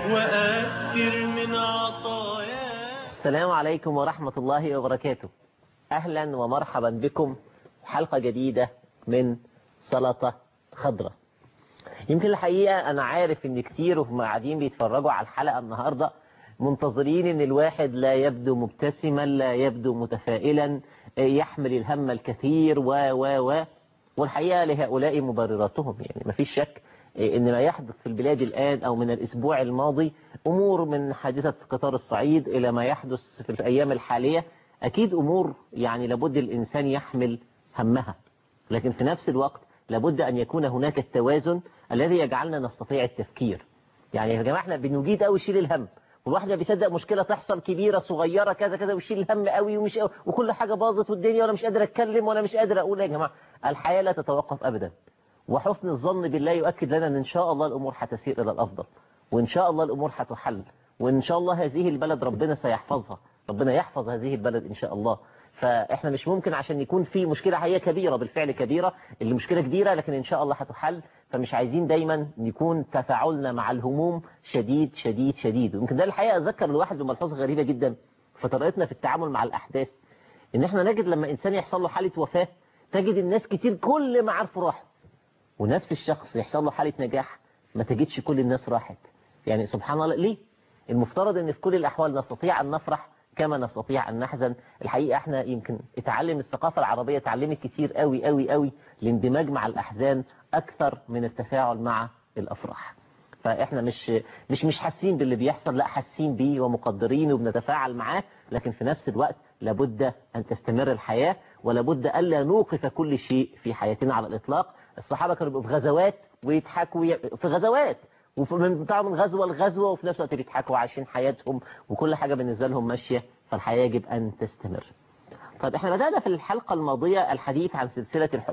وأكثر من عطاياه السلام عليكم ورحمة الله وبركاته أهلا ومرحبا بكم حلقة جديدة من سلطة خضراء يمكن الحقيقة أنا عارف إن كتير وهم قاعدين بيتفرجوا على الحلقة النهاردة منتظرين إن الواحد لا يبدو مبتسما لا يبدو متفائلا يحمل الهم الكثير و و و والحقيقة لهؤلاء مبرراتهم يعني ما فيش شك إن ما يحدث في البلاد الآن أو من الأسبوع الماضي أمور من حادثة قطار الصعيد إلى ما يحدث في الأيام الحالية أكيد أمور يعني لابد الإنسان يحمل همها لكن في نفس الوقت لابد أن يكون هناك التوازن الذي يجعلنا نستطيع التفكير يعني يا جماعة احنا بنجيد قوي شيل الهم والواحد ما بيصدق مشكلة تحصل كبيرة صغيرة كذا كذا ويشيل الهم قوي ومش وكل حاجة باظت والدنيا وانا مش قادر اتكلم وانا مش قادر اقول يا جماعة الحياة لا تتوقف ابدا وحسن الظن بالله يؤكد لنا ان ان شاء الله الامور هتسير الى الافضل وان شاء الله الامور هتحل وان شاء الله هذه البلد ربنا سيحفظها ربنا يحفظ هذه البلد ان شاء الله فاحنا مش ممكن عشان يكون في مشكلة هي كبيرة بالفعل كبيرة اللي مشكلة كبيرة لكن ان شاء الله هتحل فمش عايزين دايما يكون تفاعلنا مع الهموم شديد شديد شديد ويمكن ده الحقيقة أذكر الواحد بملحوظة غريبة جدا في طريقتنا في التعامل مع الأحداث إن إحنا نجد لما إنسان يحصل له حالة وفاة تجد الناس كتير كل ما عارفه راح ونفس الشخص يحصل له حالة نجاح ما تجدش كل الناس راحت يعني سبحان الله ليه المفترض ان في كل الأحوال نستطيع أن نفرح كما نستطيع أن نحزن الحقيقة احنا يمكن اتعلم الثقافة العربية اتعلمت كتير قوي قوي قوي الاندماج مع الأحزان أكثر من التفاعل مع الأفراح فاحنا مش مش مش حاسين باللي بيحصل لا حاسين بيه ومقدرين وبنتفاعل معاه لكن في نفس الوقت لابد أن تستمر الحياة ولابد ألا نوقف كل شيء في حياتنا على الإطلاق الصحابة كانوا بيبقوا في غزوات ويضحكوا في غزوات ومن بتاع من غزوة لغزوة وفي نفس الوقت بيضحكوا وعايشين حياتهم وكل حاجة بالنسبة لهم ماشية فالحياة يجب أن تستمر طيب احنا بدأنا في الحلقة الماضية الحديث عن سلسلة الحب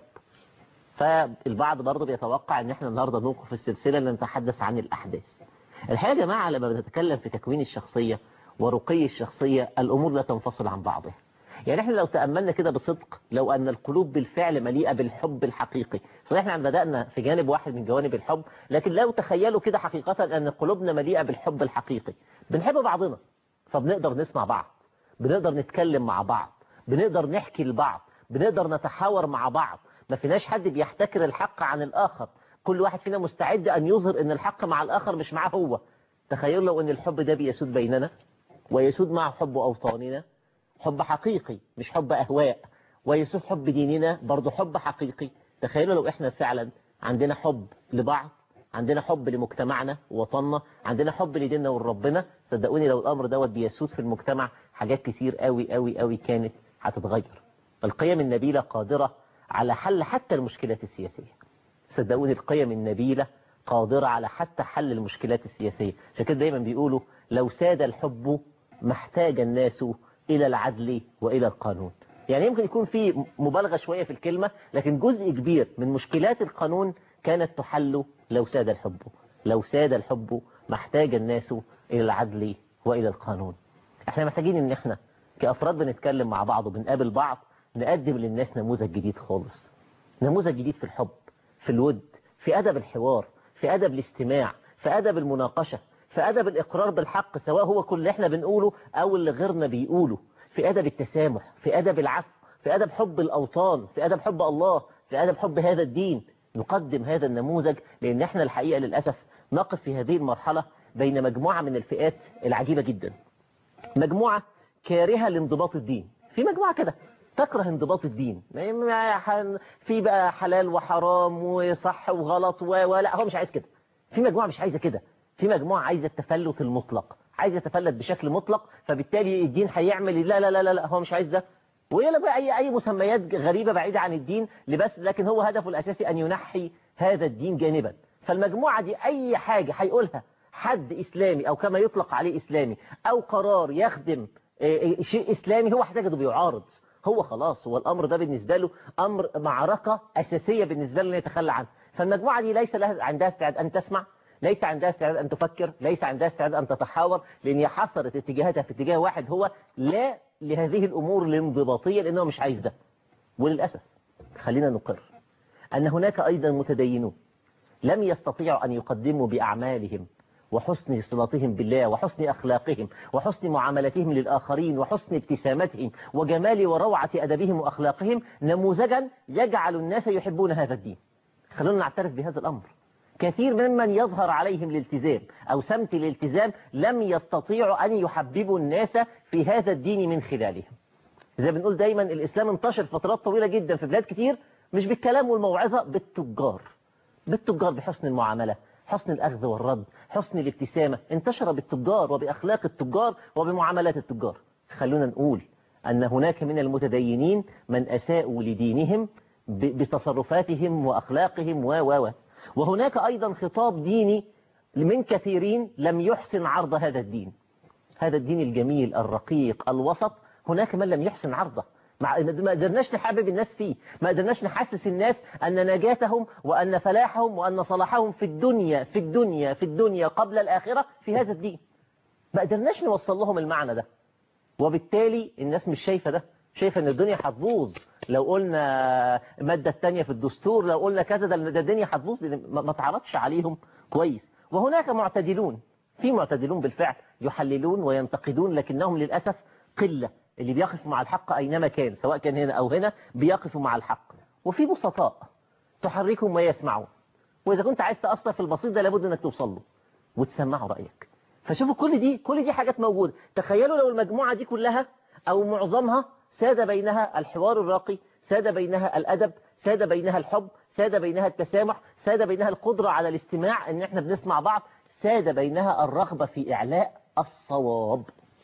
فالبعض برضه بيتوقع ان احنا النهاردة نوقف السلسلة لنتحدث عن الأحداث الحقيقة يا جماعة لما بنتكلم في تكوين الشخصية ورقي الشخصية الأمور لا تنفصل عن بعضها يعني احنا لو تأملنا كده بصدق لو أن القلوب بالفعل مليئة بالحب الحقيقي صحيح احنا بدأنا في جانب واحد من جوانب الحب لكن لو تخيلوا كده حقيقة أن قلوبنا مليئة بالحب الحقيقي بنحب بعضنا فبنقدر نسمع بعض بنقدر نتكلم مع بعض بنقدر نحكي لبعض بنقدر نتحاور مع بعض ما فيناش حد بيحتكر الحق عن الآخر كل واحد فينا مستعد أن يظهر أن الحق مع الآخر مش معاه هو تخيلوا لو أن الحب ده بيسود بيننا ويسود مع حب أوطاننا حب حقيقي مش حب أهواء ويسود حب ديننا برضه حب حقيقي تخيلوا لو احنا فعلا عندنا حب لبعض عندنا حب لمجتمعنا ووطننا عندنا حب لديننا ولربنا صدقوني لو الأمر دوت بيسود في المجتمع حاجات كتير قوي قوي قوي كانت هتتغير القيم النبيلة قادرة على حل حتى المشكلات السياسية صدقوني القيم النبيلة قادرة على حتى حل المشكلات السياسية عشان كده دايما بيقولوا لو ساد الحب ما احتاج الناس إلى العدل وإلى القانون يعني يمكن يكون في مبالغة شوية في الكلمة لكن جزء كبير من مشكلات القانون كانت تحل لو ساد الحب لو ساد الحب ما احتاج الناس إلى العدل وإلى القانون احنا محتاجين ان احنا كأفراد بنتكلم مع بعض وبنقابل بعض نقدم للناس نموذج جديد خالص نموذج جديد في الحب في الود في أدب الحوار في أدب الاستماع في أدب المناقشة في أدب الإقرار بالحق سواء هو كل اللي احنا بنقوله أو اللي غيرنا بيقوله في أدب التسامح في أدب العفو في أدب حب الأوطان في أدب حب الله في أدب حب هذا الدين نقدم هذا النموذج لأن احنا الحقيقة للأسف نقف في هذه المرحلة بين مجموعة من الفئات العجيبة جدا مجموعة كارهة لانضباط الدين في مجموعة كده تكره انضباط الدين في بقى حلال وحرام وصح وغلط ولا هو مش عايز كده في مجموعة مش عايزة كده في مجموعة عايزة التفلت المطلق عايز يتفلت بشكل مطلق فبالتالي الدين هيعمل لا لا لا لا, لا هو مش عايز ده ويلا بقى أي, أي مسميات غريبة بعيدة عن الدين لبس لكن هو هدفه الأساسي أن ينحي هذا الدين جانبا فالمجموعة دي أي حاجة هيقولها حد إسلامي أو كما يطلق عليه إسلامي أو قرار يخدم شيء إسلامي هو هتجده بيعارض هو خلاص هو الأمر ده بالنسبة له أمر معركة أساسية بالنسبة له أن يتخلى عنه فالمجموعة دي ليس لها عندها استعداد أن تسمع ليس عندها استعداد أن تفكر ليس عندها استعداد أن تتحاور لأن هي حصرت اتجاهاتها في اتجاه واحد هو لا لهذه الأمور الانضباطية لأنه مش عايز ده وللأسف خلينا نقر أن هناك أيضا متدينون لم يستطيعوا أن يقدموا بأعمالهم وحسن صلاتهم بالله وحسن أخلاقهم وحسن معاملتهم للآخرين وحسن ابتسامتهم وجمال وروعة أدبهم وأخلاقهم نموذجا يجعل الناس يحبون هذا الدين خلونا نعترف بهذا الأمر كثير ممن يظهر عليهم الالتزام أو سمت الالتزام لم يستطيعوا أن يحببوا الناس في هذا الدين من خلالهم زي ما بنقول دايما الإسلام انتشر فترات طويلة جدا في بلاد كتير مش بالكلام والموعظة بالتجار بالتجار بحسن المعاملة حسن الأخذ والرد حسن الابتسامة انتشر بالتجار وبأخلاق التجار وبمعاملات التجار خلونا نقول أن هناك من المتدينين من أساءوا لدينهم بتصرفاتهم وأخلاقهم و و وهناك أيضا خطاب ديني من كثيرين لم يحسن عرض هذا الدين هذا الدين الجميل الرقيق الوسط هناك من لم يحسن عرضه ما قدرناش نحبب الناس فيه ما قدرناش نحسس الناس أن نجاتهم وأن فلاحهم وأن صلاحهم في الدنيا في الدنيا في الدنيا قبل الآخرة في هذا الدين ما قدرناش نوصل لهم المعنى ده وبالتالي الناس مش شايفة ده شايفة ان الدنيا هتبوظ لو قلنا المادة الثانية في الدستور لو قلنا كذا ده الدنيا هتبوظ ما تعرضش عليهم كويس وهناك معتدلون في معتدلون بالفعل يحللون وينتقدون لكنهم للأسف قلة اللي بيقفوا مع الحق أينما كان سواء كان هنا أو هنا بيقفوا مع الحق وفي بسطاء تحركهم ويسمعون وإذا كنت عايز تأثر في البسيط ده لابد أنك توصل له وتسمعه رأيك فشوفوا كل دي كل دي حاجات موجودة تخيلوا لو المجموعة دي كلها أو معظمها ساد بينها الحوار الراقي ساد بينها الأدب ساد بينها الحب ساد بينها التسامح ساد بينها القدرة على الاستماع ان احنا بنسمع بعض ساد بينها الرغبة في إعلاء الصواب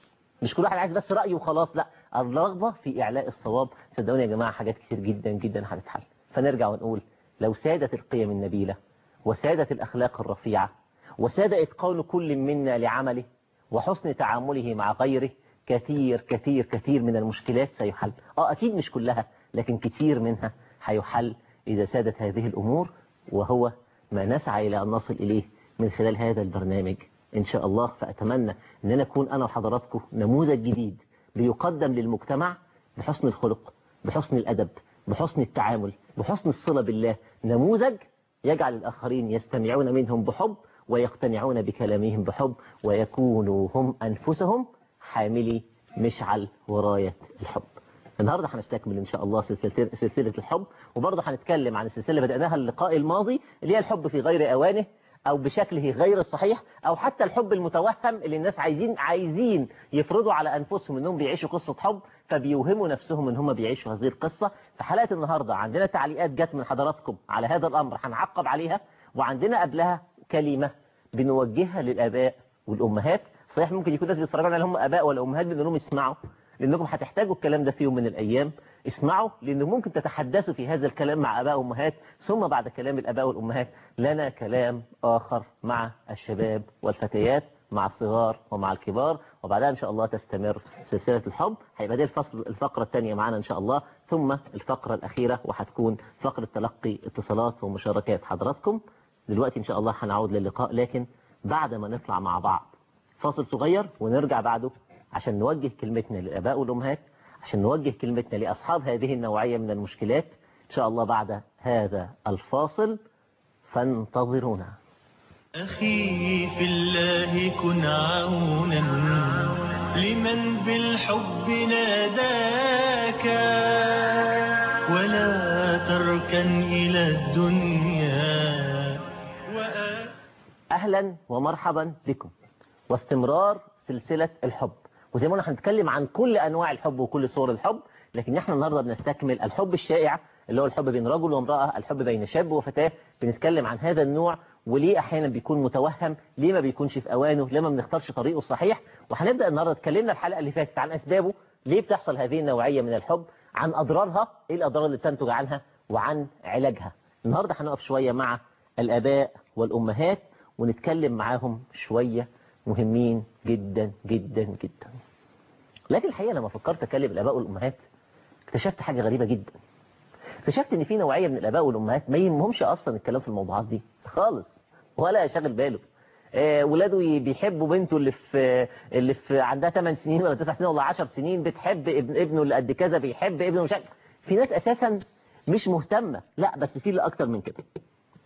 مش كل واحد عايز بس رأيه وخلاص لا الرغبة في إعلاء الصواب صدقوني يا جماعة حاجات كتير جدا جدا هتتحل فنرجع ونقول لو سادت القيم النبيلة وسادت الأخلاق الرفيعة وساد إتقان كل منا لعمله وحسن تعامله مع غيره كثير كثير كثير من المشكلات سيحل اه اكيد مش كلها لكن كثير منها هيحل اذا سادت هذه الامور وهو ما نسعى الى ان نصل اليه من خلال هذا البرنامج ان شاء الله فاتمنى ان انا اكون انا وحضراتكم نموذج جديد بيقدم للمجتمع بحسن الخلق بحسن الادب بحسن التعامل بحسن الصلة بالله نموذج يجعل الاخرين يستمعون منهم بحب ويقتنعون بكلامهم بحب ويكونوا هم انفسهم حاملي مشعل وراية الحب النهاردة هنستكمل إن شاء الله سلسلة, سلسلة الحب وبرضه هنتكلم عن السلسلة اللي بدأناها اللقاء الماضي اللي هي الحب في غير أوانه أو بشكله غير الصحيح أو حتى الحب المتوهم اللي الناس عايزين عايزين يفرضوا على أنفسهم إنهم بيعيشوا قصة حب فبيوهموا نفسهم إن هم بيعيشوا هذه القصة في حلقة النهاردة عندنا تعليقات جت من حضراتكم على هذا الأمر هنعقب عليها وعندنا قبلها كلمة بنوجهها للآباء والأمهات صحيح ممكن يكون ناس بيتفرجوا على هم اباء ولا امهات بنقول لهم اسمعوا لانكم هتحتاجوا الكلام ده في يوم من الايام اسمعوا لان ممكن تتحدثوا في هذا الكلام مع اباء وامهات ثم بعد كلام الاباء والامهات لنا كلام اخر مع الشباب والفتيات مع الصغار ومع الكبار وبعدها ان شاء الله تستمر سلسله الحب هيبقى دي الفصل الفقره الثانيه معانا ان شاء الله ثم الفقره الاخيره وهتكون فقره تلقي اتصالات ومشاركات حضراتكم دلوقتي ان شاء الله هنعود للقاء لكن بعد ما نطلع مع بعض فاصل صغير ونرجع بعده عشان نوجه كلمتنا للآباء والأمهات عشان نوجه كلمتنا لأصحاب هذه النوعية من المشكلات إن شاء الله بعد هذا الفاصل فانتظرونا أخي في الله كن عونا لمن بالحب ناداك ولا تركن إلى الدنيا وآ أهلا ومرحبا بكم واستمرار سلسلة الحب وزي ما قلنا هنتكلم عن كل أنواع الحب وكل صور الحب لكن احنا النهاردة بنستكمل الحب الشائع اللي هو الحب بين رجل وامرأة الحب بين شاب وفتاة بنتكلم عن هذا النوع وليه أحيانا بيكون متوهم ليه ما بيكونش في أوانه ليه ما بنختارش طريقه الصحيح وهنبدأ النهاردة اتكلمنا الحلقة اللي فاتت عن أسبابه ليه بتحصل هذه النوعية من الحب عن أضرارها إيه الأضرار اللي تنتج عنها وعن علاجها النهاردة هنقف شوية مع الآباء والأمهات ونتكلم معاهم شوية مهمين جدا جدا جدا لكن الحقيقة لما فكرت أكلم الآباء والأمهات اكتشفت حاجة غريبة جدا اكتشفت ان في نوعية من الآباء والأمهات ما يهمهمش أصلا الكلام في الموضوعات دي خالص ولا شاغل باله آه، ولاده بيحبوا بنته اللي في اللي في عندها 8 سنين ولا 9 سنين ولا 10 سنين بتحب ابن ابنه اللي قد كذا بيحب ابنه مش عارف في ناس اساسا مش مهتمه لا بس في اللي اكتر من كده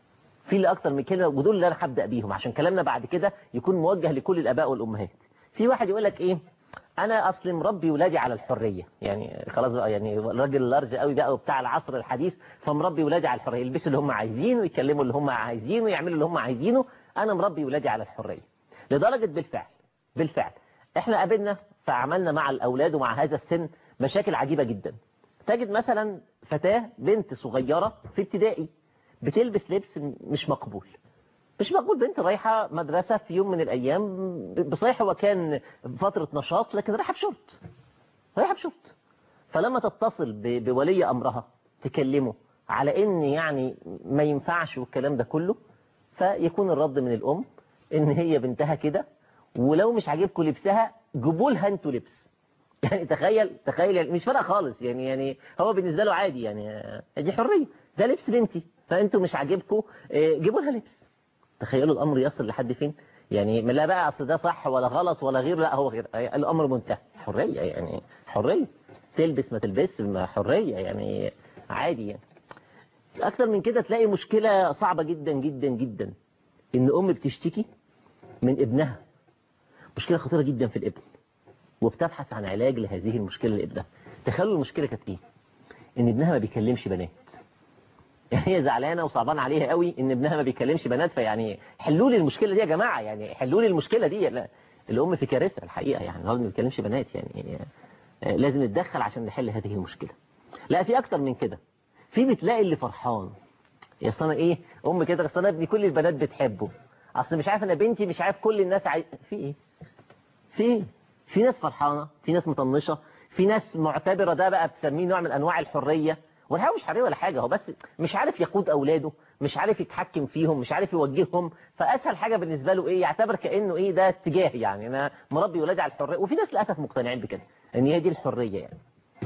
في اللي اكتر من كده ودول اللي انا هبدا بيهم عشان كلامنا بعد كده يكون موجه لكل الاباء والامهات في واحد يقول لك ايه انا اصل مربي ولادي على الحريه يعني خلاص بقى يعني الراجل لارج قوي بقى وبتاع العصر الحديث فمربي ولادي على الحريه يلبسوا اللي هم عايزينه ويتكلموا اللي هم عايزينه ويعملوا اللي هم عايزينه انا مربي ولادي على الحريه لدرجه بالفعل بالفعل احنا قابلنا فعملنا مع الاولاد ومع هذا السن مشاكل عجيبه جدا تجد مثلا فتاه بنت صغيره في ابتدائي بتلبس لبس مش مقبول مش مقبول بنت رايحة مدرسة في يوم من الأيام بصحيح هو كان فترة نشاط لكن رايحة بشورت رايحة بشورت فلما تتصل ب- بولي أمرها تكلمه على إن يعني ما ينفعش والكلام ده كله فيكون الرد من الأم إن هي بنتها كده ولو مش عاجبكم لبسها جيبوا لها انتوا لبس يعني تخيل تخيل يعني مش فارقه خالص يعني يعني هو بالنسبه له عادي يعني آه، دي حريه ده لبس بنتي فانتوا مش عاجبكم آه، جيبوا لها لبس تخيلوا الامر يصل لحد فين يعني ما لا بقى اصل ده صح ولا غلط ولا غير لا هو غير الامر منتهي حريه يعني حريه تلبس ما تلبس ما حريه يعني عادي يعني اكتر من كده تلاقي مشكله صعبه جدا جدا جدا ان ام بتشتكي من ابنها مشكله خطيره جدا في الابن وبتبحث عن علاج لهذه المشكله لابنها تخيلوا المشكله كانت ايه ان ابنها ما بيكلمش بنات يعني هي زعلانه وصعبان عليها قوي ان ابنها ما بيكلمش بنات فيعني حلوا لي المشكله دي يا جماعه يعني حلوا لي المشكله دي لا الام في كارثه الحقيقه يعني هو ما بيكلمش بنات يعني آه، لازم نتدخل عشان نحل هذه المشكله لا في اكتر من كده في بتلاقي اللي فرحان يا اصل انا ايه ام كده اصل انا ابني كل البنات بتحبه اصل مش عارف انا بنتي مش عارف كل الناس عاي... في ايه في ايه في ناس فرحانه في ناس مطنشه في ناس معتبره ده بقى بتسميه نوع من انواع الحريه والحقيقه مش حريه ولا حاجه هو بس مش عارف يقود اولاده مش عارف يتحكم فيهم مش عارف يوجههم فاسهل حاجه بالنسبه له ايه يعتبر كانه ايه ده اتجاه يعني انا مربي ولادي على الحريه وفي ناس للاسف مقتنعين بكده ان هي دي الحريه يعني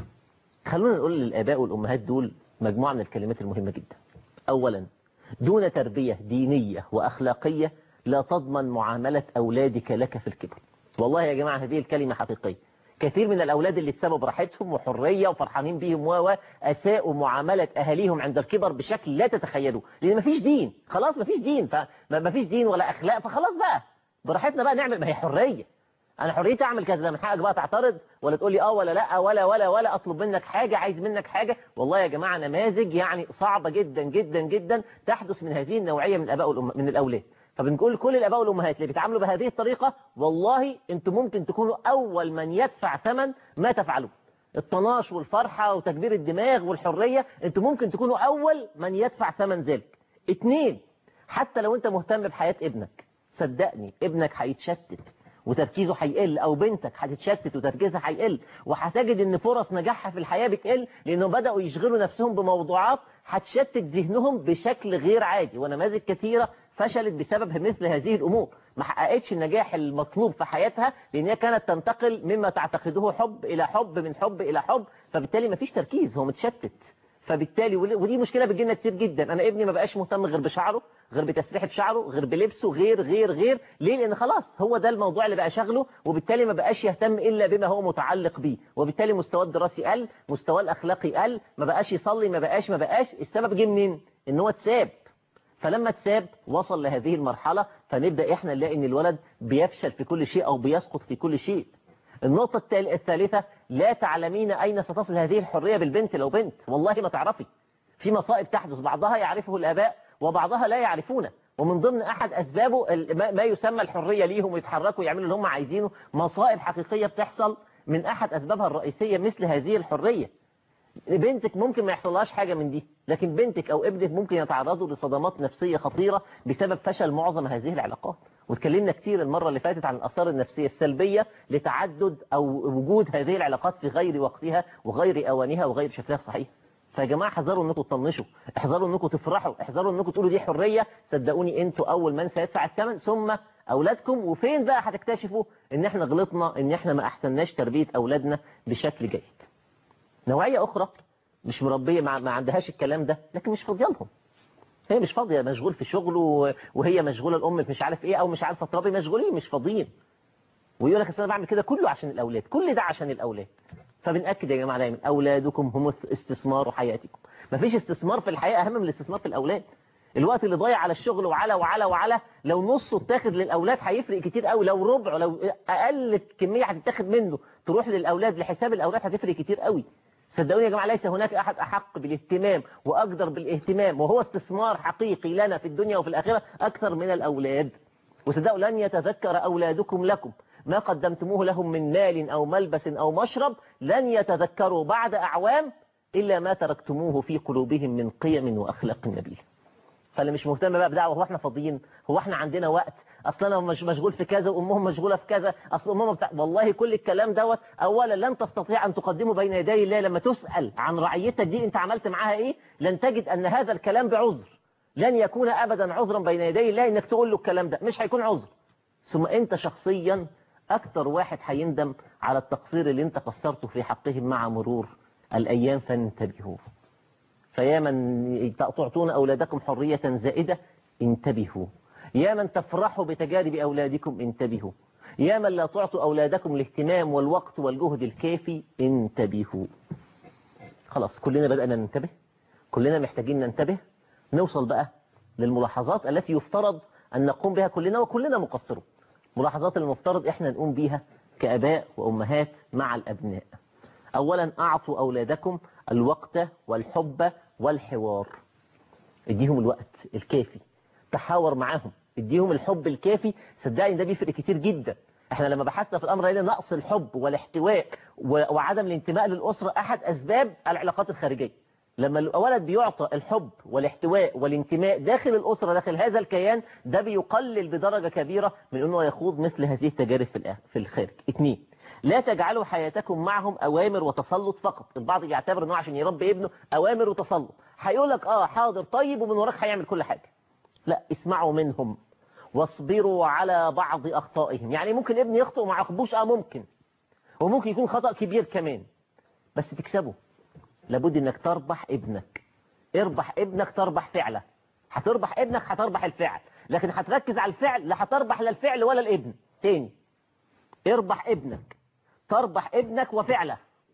خلونا نقول للاباء والامهات دول مجموعه من الكلمات المهمه جدا اولا دون تربيه دينيه واخلاقيه لا تضمن معامله اولادك لك في الكبر والله يا جماعه هذه الكلمه حقيقيه كثير من الأولاد اللي اتسابوا براحتهم وحرية وفرحانين بيهم و أساءوا معاملة أهاليهم عند الكبر بشكل لا تتخيلوه لأن مفيش دين خلاص مفيش دين فمفيش دين ولا أخلاق فخلاص بقى براحتنا بقى نعمل ما هي حرية أنا حريتي أعمل كذا من حقك بقى تعترض ولا تقول لي آه ولا لا ولا ولا ولا أطلب منك حاجة عايز منك حاجة والله يا جماعة نماذج يعني صعبة جدا جدا جدا تحدث من هذه النوعية من الآباء والأم من الأولاد فبنقول كل الآباء والأمهات اللي بيتعاملوا بهذه الطريقة والله أنتم ممكن تكونوا أول من يدفع ثمن ما تفعلوه الطناش والفرحة وتكبير الدماغ والحرية أنتم ممكن تكونوا أول من يدفع ثمن ذلك اتنين حتى لو أنت مهتم بحياة ابنك صدقني ابنك هيتشتت وتركيزه هيقل او بنتك هتتشتت وتركيزها هيقل وهتجد ان فرص نجاحها في الحياة بتقل لانهم بدأوا يشغلوا نفسهم بموضوعات هتشتت ذهنهم بشكل غير عادي ونماذج كثيرة فشلت بسبب مثل هذه الامور ما حققتش النجاح المطلوب في حياتها لان هي كانت تنتقل مما تعتقده حب الى حب من حب الى حب فبالتالي ما فيش تركيز هو متشتت فبالتالي ودي مشكلة بتجيلنا كتير جدا انا ابني ما بقاش مهتم غير بشعره غير بتسريحة شعره غير بلبسه غير غير غير ليه لان خلاص هو ده الموضوع اللي بقى شغله وبالتالي ما بقاش يهتم الا بما هو متعلق بيه وبالتالي مستواه الدراسي قل مستواه الاخلاقي قل ما بقاش يصلي ما بقاش ما بقاش السبب جه منين ان هو اتساب فلما اتساب وصل لهذه المرحلة فنبدأ احنا نلاقي ان الولد بيفشل في كل شيء او بيسقط في كل شيء النقطة الثالثة لا تعلمين أين ستصل هذه الحرية بالبنت لو بنت والله ما تعرفي في مصائب تحدث بعضها يعرفه الآباء وبعضها لا يعرفونه ومن ضمن أحد أسبابه ما يسمى الحرية ليهم ويتحركوا ويعملوا اللي هم عايزينه مصائب حقيقية بتحصل من أحد أسبابها الرئيسية مثل هذه الحرية بنتك ممكن ما يحصلهاش حاجة من دي لكن بنتك أو ابنك ممكن يتعرضوا لصدمات نفسية خطيرة بسبب فشل معظم هذه العلاقات واتكلمنا كتير المرة اللي فاتت عن الأثار النفسية السلبية لتعدد أو وجود هذه العلاقات في غير وقتها وغير أوانها وغير شكلها الصحيح فيا جماعة احذروا انكم تطنشوا احذروا انكم تفرحوا احذروا انكم تقولوا دي حرية صدقوني انتوا اول من سيدفع الثمن ثم اولادكم وفين بقى هتكتشفوا ان احنا غلطنا ان احنا ما احسناش تربية اولادنا بشكل جيد نوعية اخرى مش مربية ما عندهاش الكلام ده لكن مش فاضيه لهم هي مش فاضية مشغول في شغله وهي مشغولة الأم مش عارف إيه أو مش عارفة تربي مشغولين مش فاضيين ويقول لك أنا بعمل كده كله عشان الأولاد كل ده عشان الأولاد فبنأكد يا جماعة دايما أولادكم هم استثمار حياتكم مفيش استثمار في الحياة أهم من الاستثمار في الأولاد الوقت اللي ضايع على الشغل وعلى وعلى وعلى لو نصه اتاخد للاولاد هيفرق كتير قوي لو ربع لو اقل كميه هتتاخد منه تروح للاولاد لحساب الاولاد هتفرق كتير قوي صدقوني يا جماعه ليس هناك احد احق بالاهتمام واقدر بالاهتمام وهو استثمار حقيقي لنا في الدنيا وفي الاخره اكثر من الاولاد وصدقوا لن يتذكر اولادكم لكم ما قدمتموه لهم من مال او ملبس او مشرب لن يتذكروا بعد اعوام الا ما تركتموه في قلوبهم من قيم واخلاق نبيله فاللي مش مهتم بقى بدعوه هو احنا فاضيين هو احنا عندنا وقت اصل انا مش مشغول في كذا وامهم مشغوله في كذا اصل امهم بتاع والله كل الكلام دوت اولا لن تستطيع ان تقدمه بين يدي الله لما تسال عن رعيتك دي انت عملت معاها ايه لن تجد ان هذا الكلام بعذر لن يكون ابدا عذرا بين يدي الله انك تقول له الكلام ده مش هيكون عذر ثم انت شخصيا اكتر واحد هيندم على التقصير اللي انت قصرته في حقهم مع مرور الايام فانتبهوا فيا من تعطون أولادكم حرية زائدة انتبهوا يا من تفرحوا بتجارب أولادكم انتبهوا يا من لا تعطوا أولادكم الاهتمام والوقت والجهد الكافي انتبهوا خلاص كلنا بدأنا ننتبه كلنا محتاجين ننتبه نوصل بقى للملاحظات التي يفترض أن نقوم بها كلنا وكلنا مقصرون ملاحظات المفترض إحنا نقوم بها كأباء وأمهات مع الأبناء أولا أعطوا أولادكم الوقت والحب والحوار اديهم الوقت الكافي تحاور معاهم اديهم الحب الكافي صدقني ده بيفرق كتير جدا احنا لما بحثنا في الامر لقينا نقص الحب والاحتواء وعدم الانتماء للاسره احد اسباب العلاقات الخارجيه لما الولد بيعطى الحب والاحتواء والانتماء داخل الاسره داخل هذا الكيان ده بيقلل بدرجه كبيره من انه يخوض مثل هذه التجارب في في الخارج اثنين لا تجعلوا حياتكم معهم أوامر وتسلط فقط البعض يعتبر أنه عشان يربي ابنه أوامر وتسلط هيقول لك آه حاضر طيب ومن وراك هيعمل كل حاجة لا اسمعوا منهم واصبروا على بعض أخطائهم يعني ممكن ابني يخطئ وما يعاقبوش آه ممكن وممكن يكون خطأ كبير كمان بس تكسبه لابد انك تربح ابنك اربح ابنك تربح فعله هتربح ابنك هتربح الفعل لكن هتركز على الفعل لا هتربح لا الفعل ولا الابن تاني اربح ابنك تربح ابنك وفعله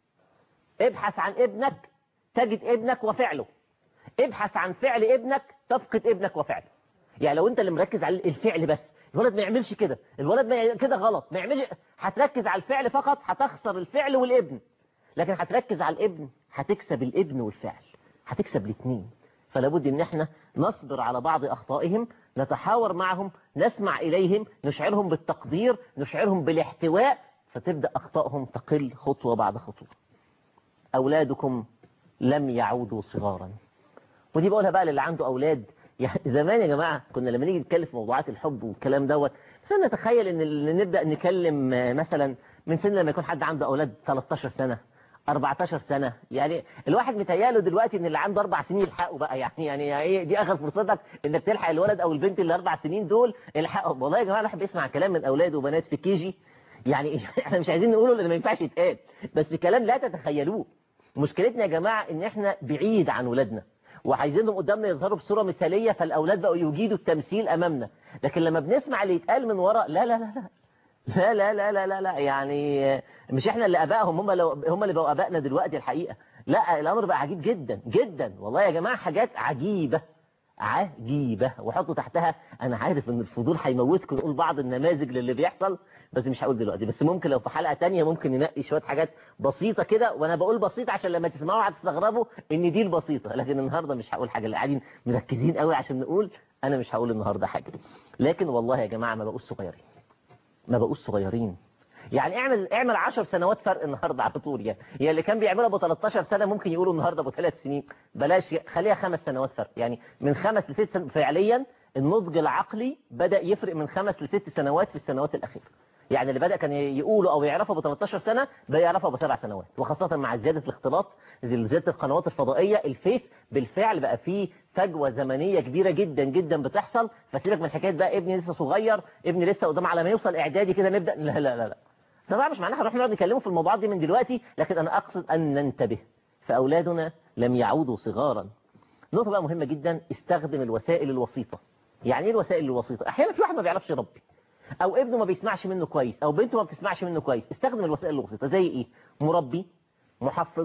ابحث عن ابنك تجد ابنك وفعله ابحث عن فعل ابنك تفقد ابنك وفعله يعني لو انت اللي مركز على الفعل بس الولد ما يعملش كده الولد ما ي... كده غلط ما يعملش هتركز على الفعل فقط هتخسر الفعل والابن لكن هتركز على الابن هتكسب الابن والفعل هتكسب الاثنين فلا بد ان احنا نصبر على بعض اخطائهم نتحاور معهم نسمع اليهم نشعرهم بالتقدير نشعرهم بالاحتواء فتبدأ أخطائهم تقل خطوة بعد خطوة أولادكم لم يعودوا صغارا ودي بقولها بقى للي عنده أولاد يعني زمان يا جماعة كنا لما نيجي نتكلم في موضوعات الحب والكلام دوت بس نتخيل ان نبدأ نكلم مثلا من سن لما يكون حد عنده أولاد 13 سنة 14 سنة يعني الواحد متهيأله دلوقتي ان اللي عنده اربع سنين يلحقوا بقى يعني يعني ايه دي اخر فرصتك انك تلحق الولد او البنت اللي اربع سنين دول الحقهم والله يا جماعه الواحد بيسمع كلام من اولاد وبنات في كيجي يعني احنا مش عايزين نقوله لان ما ينفعش يتقال بس كلام لا تتخيلوه مشكلتنا يا جماعة ان احنا بعيد عن ولادنا وعايزينهم قدامنا يظهروا بصورة مثالية فالاولاد بقوا يجيدوا التمثيل امامنا لكن لما بنسمع اللي يتقال من وراء لا لا لا لا لا لا لا لا لا يعني مش احنا اللي ابائهم هم لو هم اللي بقوا ابائنا دلوقتي الحقيقة لا الامر بقى عجيب جدا جدا والله يا جماعة حاجات عجيبة عجيبة وحطوا تحتها انا عارف ان الفضول هيموتكم نقول بعض النماذج للي بيحصل بس مش هقول دلوقتي بس ممكن لو في حلقة تانية ممكن ننقي شوية حاجات بسيطة كده وانا بقول بسيطة عشان لما تسمعوا هتستغربوا ان دي البسيطة لكن النهاردة مش هقول حاجة اللي قاعدين مركزين قوي عشان نقول انا مش هقول النهاردة حاجة لكن والله يا جماعة ما بقوش صغيرين ما بقوش صغيرين يعني اعمل اعمل 10 سنوات فرق النهارده على طول يعني يعني اللي كان بيعملها ابو 13 سنه ممكن يقولوا النهارده ابو 3 سنين بلاش خليها خمس سنوات فرق يعني من خمس لست سنوات فعليا النضج العقلي بدأ يفرق من خمس لست سنوات في السنوات الأخيرة يعني اللي بدأ كان يقولوا أو يعرفوا ب 13 سنة بقى يعرفوا بسبع سنوات وخاصة مع زيادة الاختلاط زيادة القنوات الفضائية الفيس بالفعل بقى فيه فجوة زمنية كبيرة جدا جدا بتحصل فسيبك من حكاية بقى ابني لسه صغير ابني لسه قدام على ما يوصل إعدادي كده نبدأ لا لا لا لا ده بقى مش معناها هنروح نقعد نتكلموا في الموضوعات دي من دلوقتي لكن أنا أقصد أن ننتبه فأولادنا لم يعودوا صغارا نقطة بقى مهمة جدا استخدم الوسائل الوسيطة يعني ايه الوسائل الوسيطة احيانا في واحد ما بيعرفش يربي او ابنه ما بيسمعش منه كويس او بنته ما بتسمعش منه كويس استخدم الوسائل الوسيطة زي ايه مربي محفظ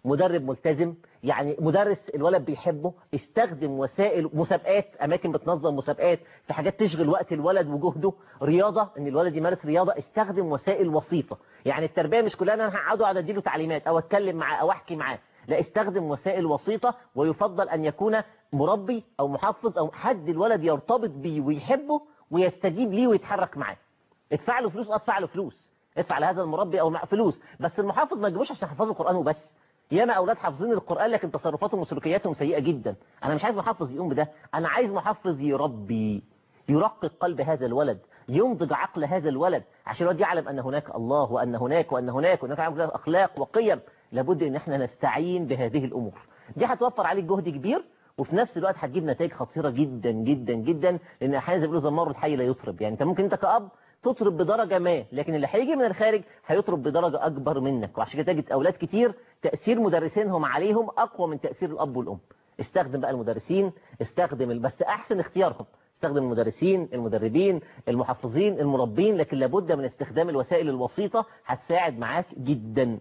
مدرب ملتزم يعني مدرس الولد بيحبه استخدم وسائل مسابقات اماكن بتنظم مسابقات في حاجات تشغل وقت الولد وجهده رياضه ان الولد يمارس رياضه استخدم وسائل وسيطه يعني التربيه مش كلها ان انا هقعد اقعد اديله تعليمات او اتكلم معاه او احكي معاه لا استخدم وسائل وسيطه ويفضل ان يكون مربي او محفظ او حد الولد يرتبط بيه ويحبه ويستجيب ليه ويتحرك معاه ادفع له فلوس ادفع له فلوس ادفع لهذا المربي او مع فلوس بس المحافظ ما تجيبوش عشان يحفظوا القران وبس ياما اولاد حافظين القران لكن تصرفاتهم وسلوكياتهم سيئه جدا انا مش عايز محفظ يقوم بده انا عايز محفظ يربي يرقق قلب هذا الولد ينضج عقل هذا الولد عشان الولد يعلم ان هناك الله وان هناك وان هناك وان هناك اخلاق وقيم لابد ان احنا نستعين بهذه الامور دي هتوفر عليك جهد كبير وفي نفس الوقت هتجيب نتائج خطيره جدا جدا جدا لان احيانا زي ما بيقولوا زمار الحي لا يطرب يعني انت ممكن انت كاب تطرب بدرجة ما لكن اللي هيجي من الخارج هيطرب بدرجة أكبر منك وعشان كده تجد أولاد كتير تأثير مدرسينهم عليهم أقوى من تأثير الأب والأم استخدم بقى المدرسين استخدم بس أحسن اختيارهم استخدم المدرسين المدربين المحفظين المربين لكن لابد من استخدام الوسائل الوسيطة هتساعد معاك جدا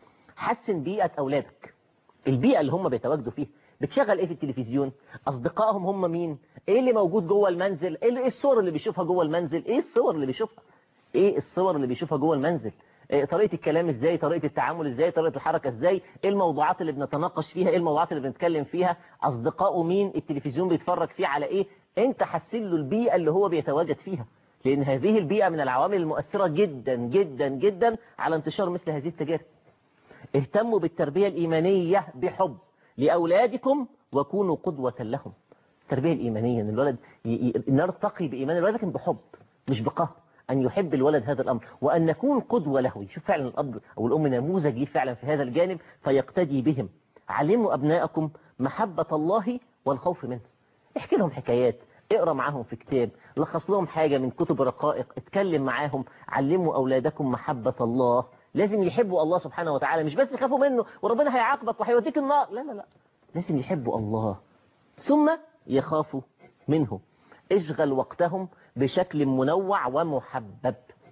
حسن بيئة أولادك البيئة اللي هم بيتواجدوا فيها بتشغل ايه في التلفزيون اصدقائهم هم مين ايه اللي موجود جوه المنزل ايه الصور اللي بيشوفها جوه المنزل ايه الصور اللي بيشوفها ايه الصور اللي بيشوفها جوه المنزل إيه طريقة الكلام ازاي طريقة التعامل ازاي طريقة الحركة ازاي ايه الموضوعات اللي بنتناقش فيها ايه الموضوعات اللي بنتكلم فيها اصدقائه مين التلفزيون بيتفرج فيه على ايه انت حسن له البيئة اللي هو بيتواجد فيها لان هذه البيئة من العوامل المؤثرة جدا جدا جدا على انتشار مثل هذه التجارب اهتموا بالتربية الإيمانية بحب لأولادكم وكونوا قدوة لهم التربية الإيمانية أن الولد ي... ي... نرتقي بإيمان الولد لكن بحب مش بقهر أن يحب الولد هذا الأمر وأن نكون قدوة له يشوف فعلا الأب أو الأم نموذج ليه فعلا في هذا الجانب فيقتدي بهم علموا أبنائكم محبة الله والخوف منه احكي لهم حكايات اقرا معاهم في كتاب لخص لهم حاجة من كتب رقائق اتكلم معاهم علموا أولادكم محبة الله لازم يحبوا الله سبحانه وتعالى مش بس يخافوا منه وربنا هيعاقبك وهيوديك النار لا لا لا لازم يحبوا الله ثم يخافوا منه اشغل وقتهم بشكل منوع ومحبب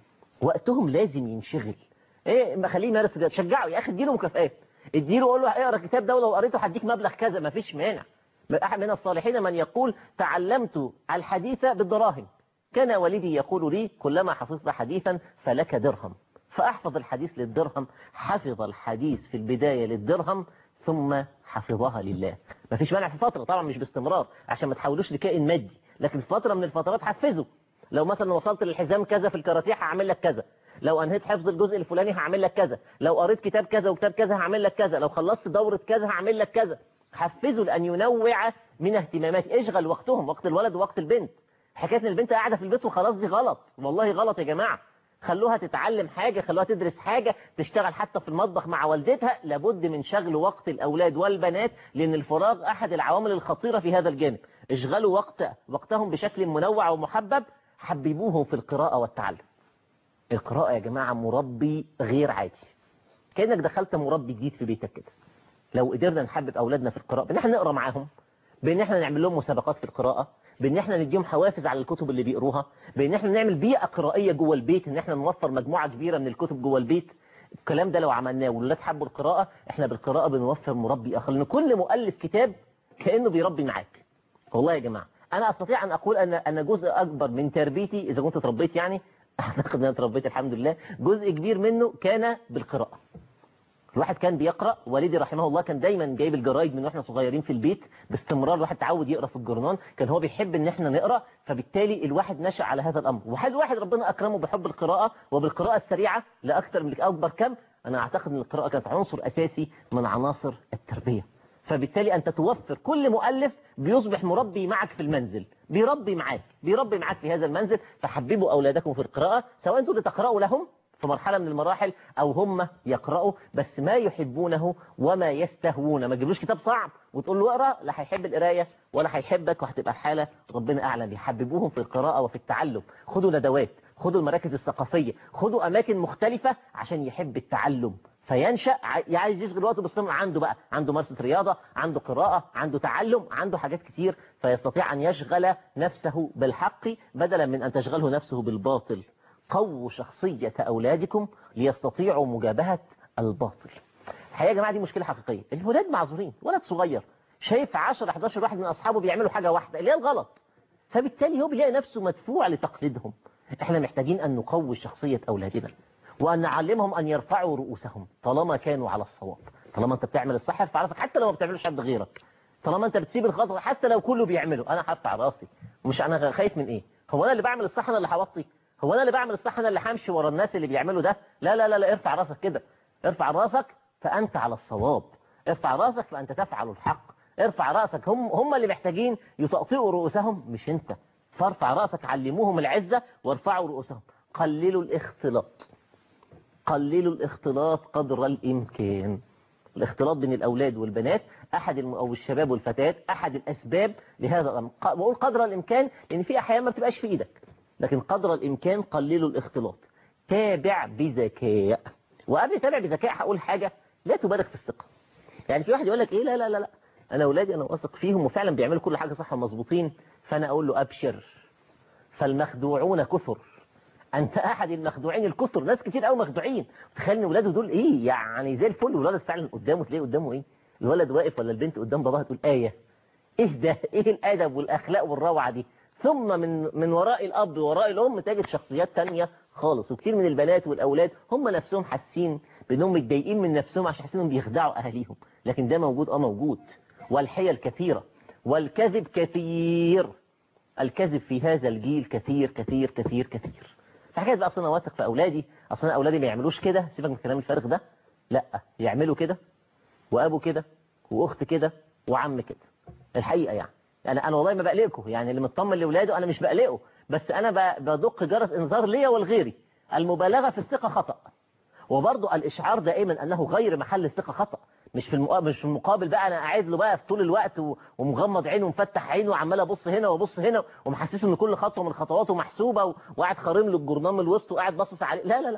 وقتهم لازم ينشغل ايه ما خليه يمارس ده تشجعه يا اخي اديله مكافآت اديله قول له اقرا الكتاب ده ولو قريته هديك مبلغ كذا ما فيش مانع احد من الصالحين من يقول تعلمت الحديث بالدراهم كان والدي يقول لي كلما حفظت حديثا فلك درهم فأحفظ الحديث للدرهم حفظ الحديث في البداية للدرهم ثم حفظها لله ما فيش مانع في فترة طبعا مش باستمرار عشان ما تحولوش لكائن مادي لكن في فترة من الفترات حفزه لو مثلا وصلت للحزام كذا في الكاراتيه هعمل لك كذا لو انهيت حفظ الجزء الفلاني هعمل لك كذا لو قريت كتاب كذا وكتاب كذا هعمل لك كذا لو خلصت دورة كذا هعمل لك كذا حفزه لأن ينوع من اهتماماته اشغل وقتهم وقت الولد ووقت البنت حكايه ان البنت قاعده في البيت وخلاص دي غلط والله غلط يا جماعه خلوها تتعلم حاجة خلوها تدرس حاجة تشتغل حتى في المطبخ مع والدتها لابد من شغل وقت الأولاد والبنات لأن الفراغ أحد العوامل الخطيرة في هذا الجانب اشغلوا وقت وقتهم بشكل منوع ومحبب حببوهم في القراءة والتعلم القراءة يا جماعة مربي غير عادي كأنك دخلت مربي جديد في بيتك كده لو قدرنا نحبب أولادنا في القراءة بأن احنا نقرأ معاهم بأن احنا نعمل لهم مسابقات في القراءة بان احنا نديهم حوافز على الكتب اللي بيقروها بان احنا نعمل بيئه قرائيه جوه البيت ان احنا نوفر مجموعه كبيره من الكتب جوه البيت الكلام ده لو عملناه والولاد حبوا القراءه احنا بالقراءه بنوفر مربي اخر لان كل مؤلف كتاب كانه بيربي معاك والله يا جماعه انا استطيع ان اقول ان ان جزء اكبر من تربيتي اذا كنت اتربيت يعني اعتقد ان انا اتربيت الحمد لله جزء كبير منه كان بالقراءه الواحد كان بيقرأ والدي رحمه الله كان دايما جايب الجرايد من واحنا صغيرين في البيت باستمرار الواحد تعود يقرأ في الجرنان كان هو بيحب ان احنا نقرأ فبالتالي الواحد نشأ على هذا الامر وهل واحد ربنا اكرمه بحب القراءة وبالقراءة السريعة لاكثر من اكبر كم انا اعتقد ان القراءة كانت عنصر اساسي من عناصر التربية فبالتالي انت توفر كل مؤلف بيصبح مربي معك في المنزل بيربي معاك بيربي معاك في هذا المنزل فحببوا اولادكم في القراءة سواء انتوا اللي تقرأوا لهم في مرحلة من المراحل أو هم يقرأوا بس ما يحبونه وما يستهوون ما تجيبلوش كتاب صعب وتقول له اقرأ لا هيحب القراية ولا هيحبك وهتبقى الحالة ربنا أعلم يحببوهم في القراءة وفي التعلم خدوا ندوات خدوا المراكز الثقافية خدوا أماكن مختلفة عشان يحب التعلم فينشأ عايز يشغل وقته باستمرار عنده بقى عنده مارسة رياضة عنده قراءة عنده تعلم عنده حاجات كتير فيستطيع أن يشغل نفسه بالحق بدلا من أن تشغله نفسه بالباطل قووا شخصية أولادكم ليستطيعوا مجابهة الباطل الحقيقه يا جماعه دي مشكله حقيقيه الولاد معذورين ولد صغير شايف 10 11 واحد من اصحابه بيعملوا حاجه واحده اللي هي الغلط فبالتالي هو بيلاقي نفسه مدفوع لتقليدهم احنا محتاجين ان نقوي شخصيه اولادنا وان نعلمهم ان يرفعوا رؤوسهم طالما كانوا على الصواب طالما انت بتعمل الصح ارفع راسك حتى لو ما بتعملوش حد غيرك طالما انت بتسيب الخطأ حتى لو كله بيعمله انا هرفع راسي مش انا خايف من ايه هو انا اللي بعمل الصح انا اللي هوطي هو انا اللي بعمل الصح انا اللي همشي ورا الناس اللي بيعملوا ده لا لا لا لا ارفع راسك كده ارفع راسك فانت على الصواب ارفع راسك فانت تفعل الحق ارفع راسك هم هم اللي محتاجين يطأطئوا رؤوسهم مش انت فارفع راسك علموهم العزة وارفعوا رؤوسهم قللوا الاختلاط قللوا الاختلاط قدر الامكان الاختلاط بين الأولاد والبنات أحد الم... أو الشباب والفتيات أحد الأسباب لهذا الأمر ق- بقول قدر الإمكان لأن في أحيان ما بتبقاش في إيدك لكن قدر الإمكان قللوا الاختلاط تابع بذكاء وقبل تابع بذكاء هقول حاجة لا تبالغ في الثقة يعني في واحد يقول لك إيه لا لا لا لا أنا أولادي أنا واثق فيهم وفعلا بيعملوا كل حاجة صح ومظبوطين فأنا أقول له أبشر فالمخدوعون كثر انت احد المخدوعين الكثر ناس كتير قوي مخدوعين تخيل ان ولاده دول ايه يعني زي الفل والولد فعلا قدامه تلاقيه قدامه ايه الولد واقف ولا البنت قدام باباها تقول ايه ايه ده ايه الادب والاخلاق والروعه دي ثم من من وراء الاب وراء الام تجد شخصيات تانية خالص وكتير من البنات والاولاد هم نفسهم حاسين بانهم متضايقين من نفسهم عشان حاسين انهم بيخدعوا اهاليهم لكن ده موجود اه موجود والحيل كثيره والكذب كثير الكذب في هذا الجيل كثير كثير كثير كثير فحكايه بقى اصل انا واثق في اولادي اصل انا اولادي ما يعملوش كده سيبك من الكلام الفارغ ده لا يعملوا كده وابو كده واخت كده وعم كده الحقيقه يعني يعني انا والله ما بقلقكم يعني اللي مطمن لاولاده انا مش بقلقه بس انا ب- بدق جرس انذار ليا ولغيري المبالغه في الثقه خطا وبرضه الاشعار دائما انه غير محل الثقه خطا مش في المقابل مش في المقابل بقى انا قاعد له بقى في طول الوقت و- ومغمض عينه ومفتح عينه وعمال ابص هنا وابص هنا ومحسسه ان كل خطوه من خطواته محسوبه و- وقاعد خارم له الجرنان من الوسط وقاعد باصص عليه لا لا لا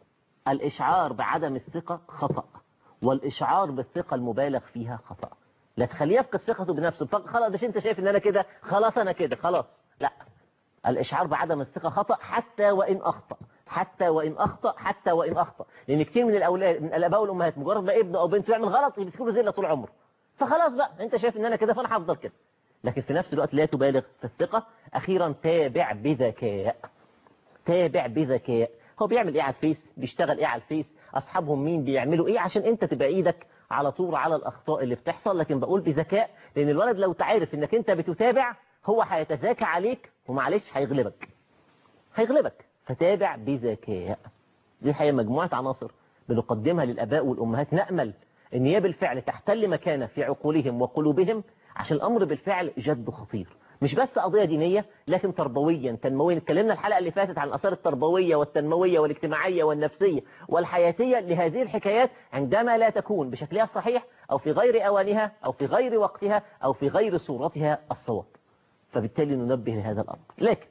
الاشعار بعدم الثقه خطا والاشعار بالثقه المبالغ فيها خطا لا تخليه يفقد ثقته بنفسه فق- خلاص مش انت شايف ان انا كده خلاص انا كده خلاص لا الإشعار بعدم الثقة خطأ حتى وإن أخطأ حتى وإن أخطأ حتى وإن أخطأ لأن كتير من الأولاد من الآباء والأمهات مجرد ما ابنه أو بنته يعمل غلط يمسكوا له زله طول عمره فخلاص بقى أنت شايف إن أنا كده فأنا هفضل كده لكن في نفس الوقت لا تبالغ في الثقة أخيرا تابع بذكاء تابع بذكاء هو بيعمل ايه على الفيس بيشتغل ايه على الفيس اصحابهم مين بيعملوا ايه عشان انت تبقى ايدك على طول على الاخطاء اللي بتحصل لكن بقول بذكاء لان الولد لو تعرف انك انت بتتابع هو هيتذاكى عليك ومعلش هيغلبك هيغلبك فتابع بذكاء دي الحقيقه مجموعه عناصر بنقدمها للاباء والامهات نامل ان هي بالفعل تحتل مكانه في عقولهم وقلوبهم عشان الامر بالفعل جد خطير مش بس قضية دينية لكن تربويا تنمويا اتكلمنا الحلقة اللي فاتت عن الآثار التربوية والتنموية والاجتماعية والنفسية والحياتية لهذه الحكايات عندما لا تكون بشكلها الصحيح أو في غير أوانها أو في غير وقتها أو في غير صورتها الصواب فبالتالي ننبه لهذا الأمر لكن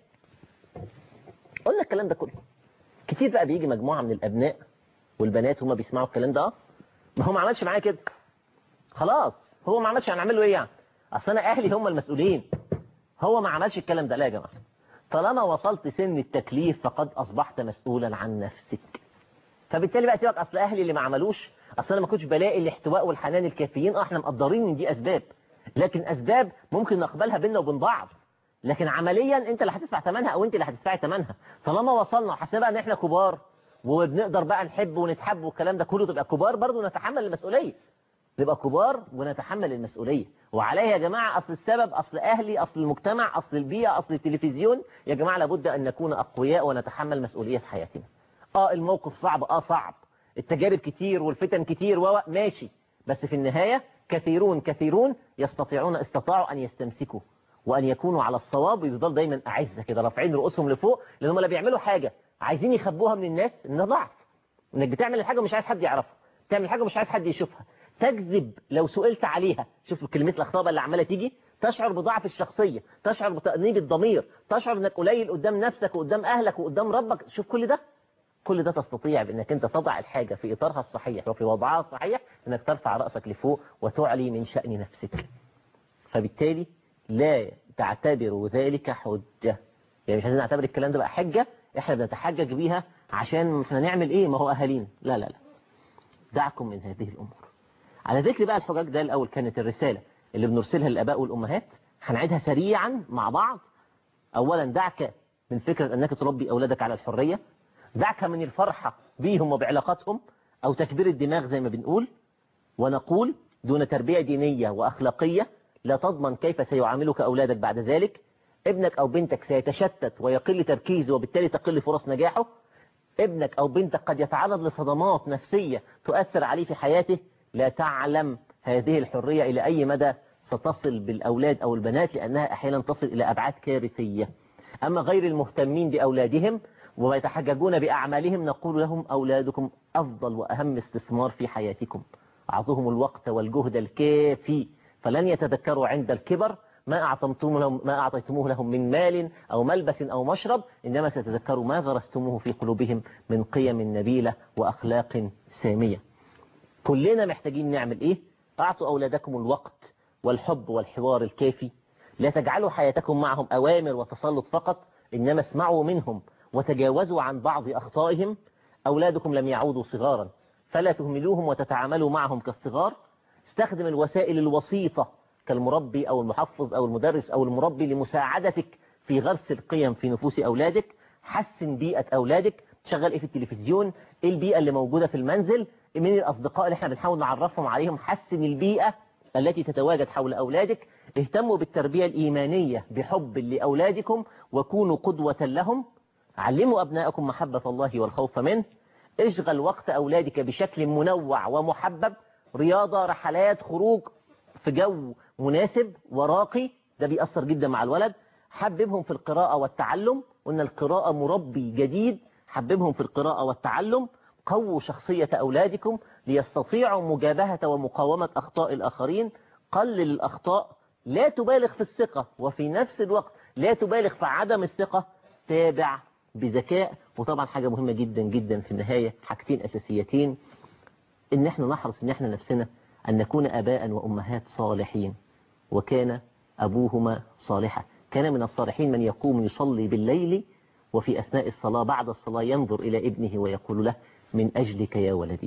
قلنا الكلام ده كله كتير بقى بيجي مجموعة من الأبناء والبنات هما بيسمعوا الكلام ده آه، ما هو ما عملش معايا كده خلاص هو ما عملش هنعمل له ايه يعني اصل انا اهلي هم المسؤولين هو ما عملش الكلام ده لا يا جماعه طالما وصلت سن التكليف فقد اصبحت مسؤولا عن نفسك فبالتالي بقى سيبك اصل اهلي اللي ما عملوش اصل انا ما كنتش بلاقي الاحتواء والحنان الكافيين اه احنا مقدرين ان دي اسباب لكن اسباب ممكن نقبلها بينا وبين بعض لكن عمليا انت اللي هتدفع ثمنها او انت اللي هتدفعي ثمنها طالما وصلنا وحسينا بقى ان احنا كبار وبنقدر بقى نحب ونتحب والكلام ده كله تبقى كبار برضه نتحمل المسؤوليه نبقى كبار ونتحمل المسؤولية وعليها يا جماعة أصل السبب أصل أهلي أصل المجتمع أصل البيئة أصل التلفزيون يا جماعة لابد أن نكون أقوياء ونتحمل مسؤولية في حياتنا آه الموقف صعب آه صعب التجارب كتير والفتن كتير و ماشي بس في النهاية كثيرون كثيرون يستطيعون استطاعوا أن يستمسكوا وأن يكونوا على الصواب ويفضل دايما أعزة كده رافعين رؤوسهم لفوق لأن هم لا بيعملوا حاجة عايزين يخبوها من الناس إنها ضعف إنك بتعمل الحاجة ومش عايز حد يعرفها تعمل حاجة ومش عايز حد يشوفها تكذب لو سئلت عليها شوف كلمة الأخطاء اللي عمالة تيجي تشعر بضعف الشخصية تشعر بتأنيب الضمير تشعر انك قليل قدام نفسك وقدام أهلك وقدام ربك شوف كل ده كل ده تستطيع بانك انت تضع الحاجة في إطارها الصحيح وفي وضعها الصحيح انك ترفع رأسك لفوق وتعلي من شأن نفسك فبالتالي لا تعتبر ذلك حجة يعني مش عايزين نعتبر الكلام ده بقى حجة احنا بنتحجج بيها عشان احنا نعمل ايه ما هو أهالينا لا لا لا دعكم من هذه الأمور على ذكر بقى الحجاج ده الأول كانت الرسالة اللي بنرسلها للآباء والأمهات هنعيدها سريعا مع بعض أولا دعك من فكرة أنك تربي أولادك على الحرية دعك من الفرحة بيهم وبعلاقاتهم أو تكبير الدماغ زي ما بنقول ونقول دون تربية دينية وأخلاقية لا تضمن كيف سيعاملك أولادك بعد ذلك ابنك أو بنتك سيتشتت ويقل تركيزه وبالتالي تقل فرص نجاحه ابنك أو بنتك قد يتعرض لصدمات نفسية تؤثر عليه في حياته لا تعلم هذه الحرية إلى أي مدى ستصل بالأولاد أو البنات لأنها أحيانا تصل إلى أبعاد كارثية أما غير المهتمين بأولادهم ويتحججون بأعمالهم نقول لهم أولادكم أفضل وأهم استثمار في حياتكم أعطوهم الوقت والجهد الكافي فلن يتذكروا عند الكبر ما أعطيتموه لهم, ما أعطيتموه لهم من مال أو ملبس أو مشرب إنما ستذكروا ما غرستموه في قلوبهم من قيم نبيلة وأخلاق سامية كلنا محتاجين نعمل إيه أعطوا أولادكم الوقت والحب والحوار الكافي لا تجعلوا حياتكم معهم أوامر وتسلط فقط إنما اسمعوا منهم وتجاوزوا عن بعض أخطائهم أولادكم لم يعودوا صغارا فلا تهملوهم وتتعاملوا معهم كالصغار استخدم الوسائل الوسيطة كالمربي أو المحفظ أو المدرس أو المربي لمساعدتك في غرس القيم في نفوس أولادك حسن بيئة أولادك تشغل إيه في التلفزيون إيه البيئة اللي موجودة في المنزل من الأصدقاء اللي احنا بنحاول نعرفهم عليهم حسن البيئة التي تتواجد حول أولادك اهتموا بالتربية الإيمانية بحب لأولادكم وكونوا قدوة لهم علموا أبنائكم محبة الله والخوف منه اشغل وقت أولادك بشكل منوع ومحبب رياضة رحلات خروج في جو مناسب وراقي ده بيأثر جدا مع الولد حببهم في القراءة والتعلم قلنا القراءة مربي جديد حببهم في القراءة والتعلم قووا شخصية أولادكم ليستطيعوا مجابهة ومقاومة أخطاء الآخرين قلل الأخطاء لا تبالغ في الثقة وفي نفس الوقت لا تبالغ في عدم الثقة تابع بذكاء وطبعا حاجة مهمة جدا جدا في النهاية حاجتين أساسيتين إن احنا نحرص إن احنا نفسنا أن نكون أباء وأمهات صالحين وكان أبوهما صالحا كان من الصالحين من يقوم يصلي بالليل وفي أثناء الصلاة بعد الصلاة ينظر إلى ابنه ويقول له من أجلك يا ولدي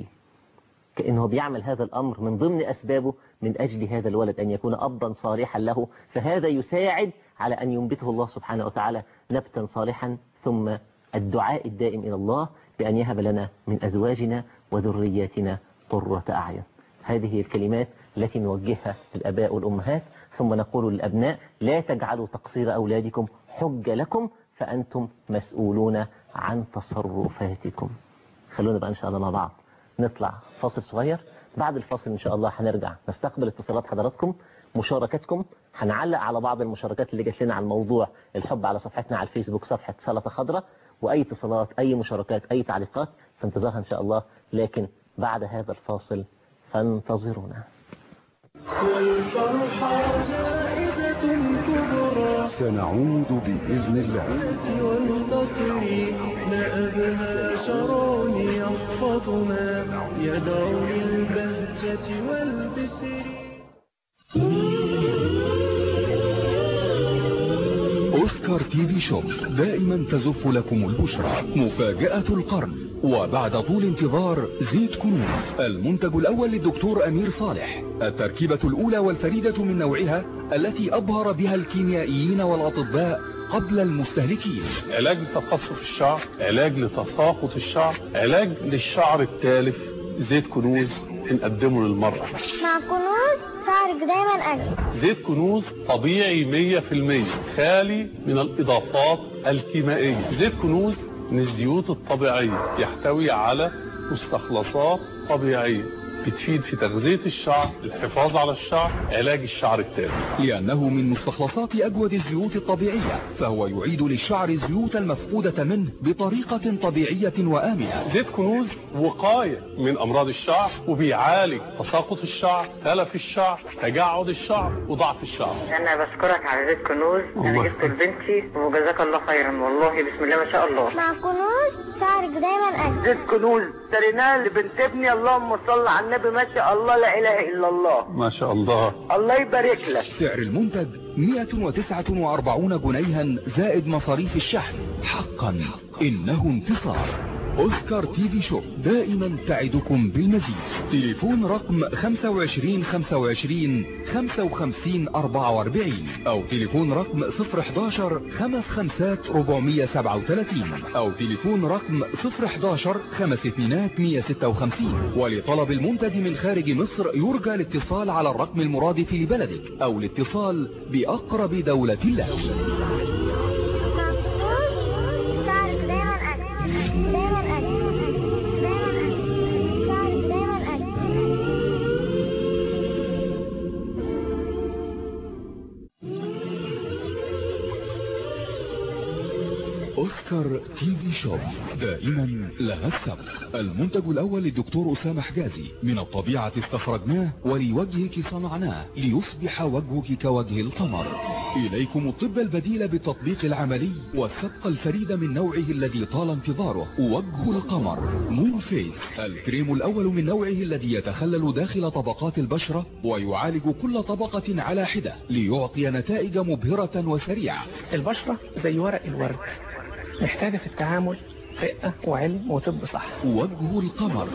كأنه بيعمل هذا الأمر من ضمن أسبابه من أجل هذا الولد أن يكون أبا صالحا له فهذا يساعد على أن ينبته الله سبحانه وتعالى نبتا صالحا ثم الدعاء الدائم إلى الله بأن يهب لنا من أزواجنا وذرياتنا قرة أعين هذه الكلمات التي نوجهها للأباء والأمهات ثم نقول للأبناء لا تجعلوا تقصير أولادكم حجة لكم فأنتم مسؤولون عن تصرفاتكم خلونا بقى إن شاء الله مع بعض نطلع فاصل صغير بعد الفاصل إن شاء الله هنرجع نستقبل اتصالات حضراتكم مشاركاتكم هنعلق على بعض المشاركات اللي جات لنا على الموضوع الحب على صفحتنا على الفيسبوك صفحة سلطة خضراء وأي اتصالات أي مشاركات أي تعليقات في انتظارها إن شاء الله لكن بعد هذا الفاصل فانتظرونا والفرحة زائدة كبرى سنعود بإذن الله والفقر لا أبهى شرون يحفظنا يدعو للبهجة والبسر أوسكار تي في شوب دائما تزف لكم البشرى مفاجأة القرن وبعد طول انتظار زيت كنوز المنتج الأول للدكتور أمير صالح التركيبة الأولى والفريدة من نوعها التي أبهر بها الكيميائيين والأطباء قبل المستهلكين علاج لتقصف الشعر علاج لتساقط الشعر علاج للشعر التالف زيت كنوز بنقدمه للمرأة مع كنوز شعرك دايما أجمل زيت كنوز طبيعي 100% خالي من الإضافات الكيميائية زيت كنوز من الزيوت الطبيعية يحتوي على مستخلصات طبيعية بتفيد في تغذية الشعر الحفاظ على الشعر علاج الشعر التالف لأنه من مستخلصات أجود الزيوت الطبيعية فهو يعيد للشعر الزيوت المفقودة منه بطريقة طبيعية وآمنة زيت كنوز وقاية من أمراض الشعر وبيعالج تساقط الشعر تلف الشعر تجعد الشعر وضعف الشعر انا بشكرك على زيت كنوز انا الله. جبته لبنتي وجزاك الله خيرا والله بسم الله ما شاء الله مع كنوز شعرك دايما أجمل زيت كنوز اشتريناه لبنت ابني اللهم صل على النبي ما شاء الله لا اله الا الله ما شاء الله الله يبارك لك سعر المنتج 149 جنيها زائد مصاريف الشحن حقا إنه انتصار اوسكار تي في شوب دائما تعدكم بالمزيد تليفون رقم 25 25 55 44 او تليفون رقم 011 55 437 او تليفون رقم 011 52 156 ولطلب المنتج من خارج مصر يرجى الاتصال على الرقم المرادف لبلدك او الاتصال باقرب دولة لك شعرك دايما أجمل دايما أجمل دايما أجمل شعرك دايما أجمل اوسكار تي في شوب دائما لها السبق المنتج الاول للدكتور اسامه حجازي من الطبيعة استخرجناه ولوجهك صنعناه ليصبح وجهك كوجه القمر اليكم الطب البديل بالتطبيق العملي والسبق الفريد من نوعه الذي طال انتظاره وجه القمر مون فيس الكريم الاول من نوعه الذي يتخلل داخل طبقات البشرة ويعالج كل طبقة على حدة ليعطي نتائج مبهرة وسريعة البشرة زي ورق الورد محتاجة في التعامل رقة وعلم وطب صح وجه القمر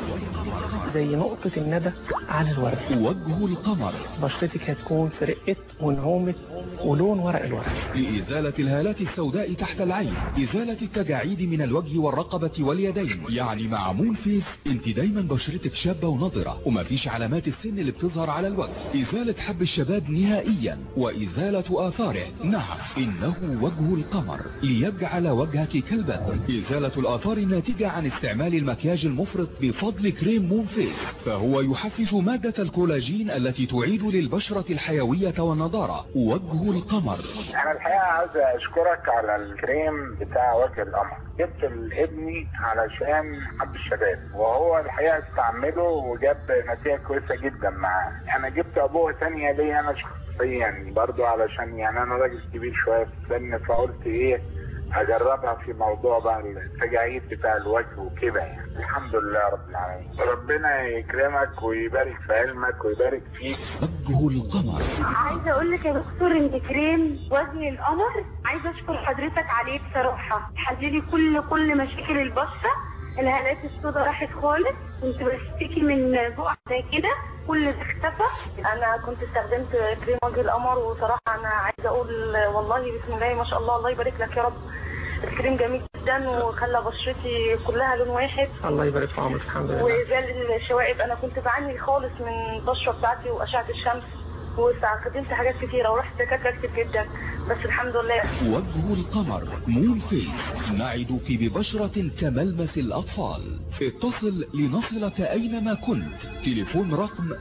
زي نقطة الندى على الورد وجه القمر بشرتك هتكون في رقة ونعومة ولون ورق الورد لإزالة الهالات السوداء تحت العين إزالة التجاعيد من الوجه والرقبة واليدين يعني مع مون فيس انت دايما بشرتك شابة ونضرة ومفيش علامات السن اللي بتظهر على الوجه إزالة حب الشباب نهائيا وإزالة آثاره نعم إنه وجه القمر ليجعل وجهك كالبدر إزالة الآثار الناتجة عن استعمال المكياج المفرط بفضل كريم مون فيس فهو يحفز مادة الكولاجين التي تعيد للبشرة الحيوية والنضارة وجه القمر انا الحقيقه عايز اشكرك على الكريم بتاع وجه القمر جبت لابني علشان حب الشباب وهو الحقيقه استعمله وجاب نتيجه كويسه جدا معاه انا جبت ابوه تانية ليا انا شخصيا برضو علشان يعني انا راجل كبير شويه في السن فقلت ايه هجربها في موضوع بقى التجاعيد بتاع الوجه وكده يعني الحمد لله رب العالمين ربنا يكرمك ويبارك في علمك ويبارك فيك وجه القمر عايزه اقول لك يا دكتور ان كريم وجه القمر عايزه اشكر حضرتك عليه بصراحه حللي كل كل مشاكل البشره الهالات السوداء راحت خالص كنت بشتكي من بقع زي كده كل ده اختفى انا كنت استخدمت كريم وجه القمر وصراحه انا عايزه اقول والله بسم الله ما شاء الله الله يبارك لك يا رب الكريم جميل جدا وخلى بشرتي كلها لون واحد الله يبارك في عمرك الحمد لله وزال الشوائب انا كنت بعاني خالص من البشره بتاعتي واشعه الشمس واستخدمت حاجات كتيره ورحت دكاتره كتير جدا بس الحمد لله وجه القمر مون فيس نعدك ببشرة كملمس الأطفال اتصل لنصلك أينما كنت تليفون رقم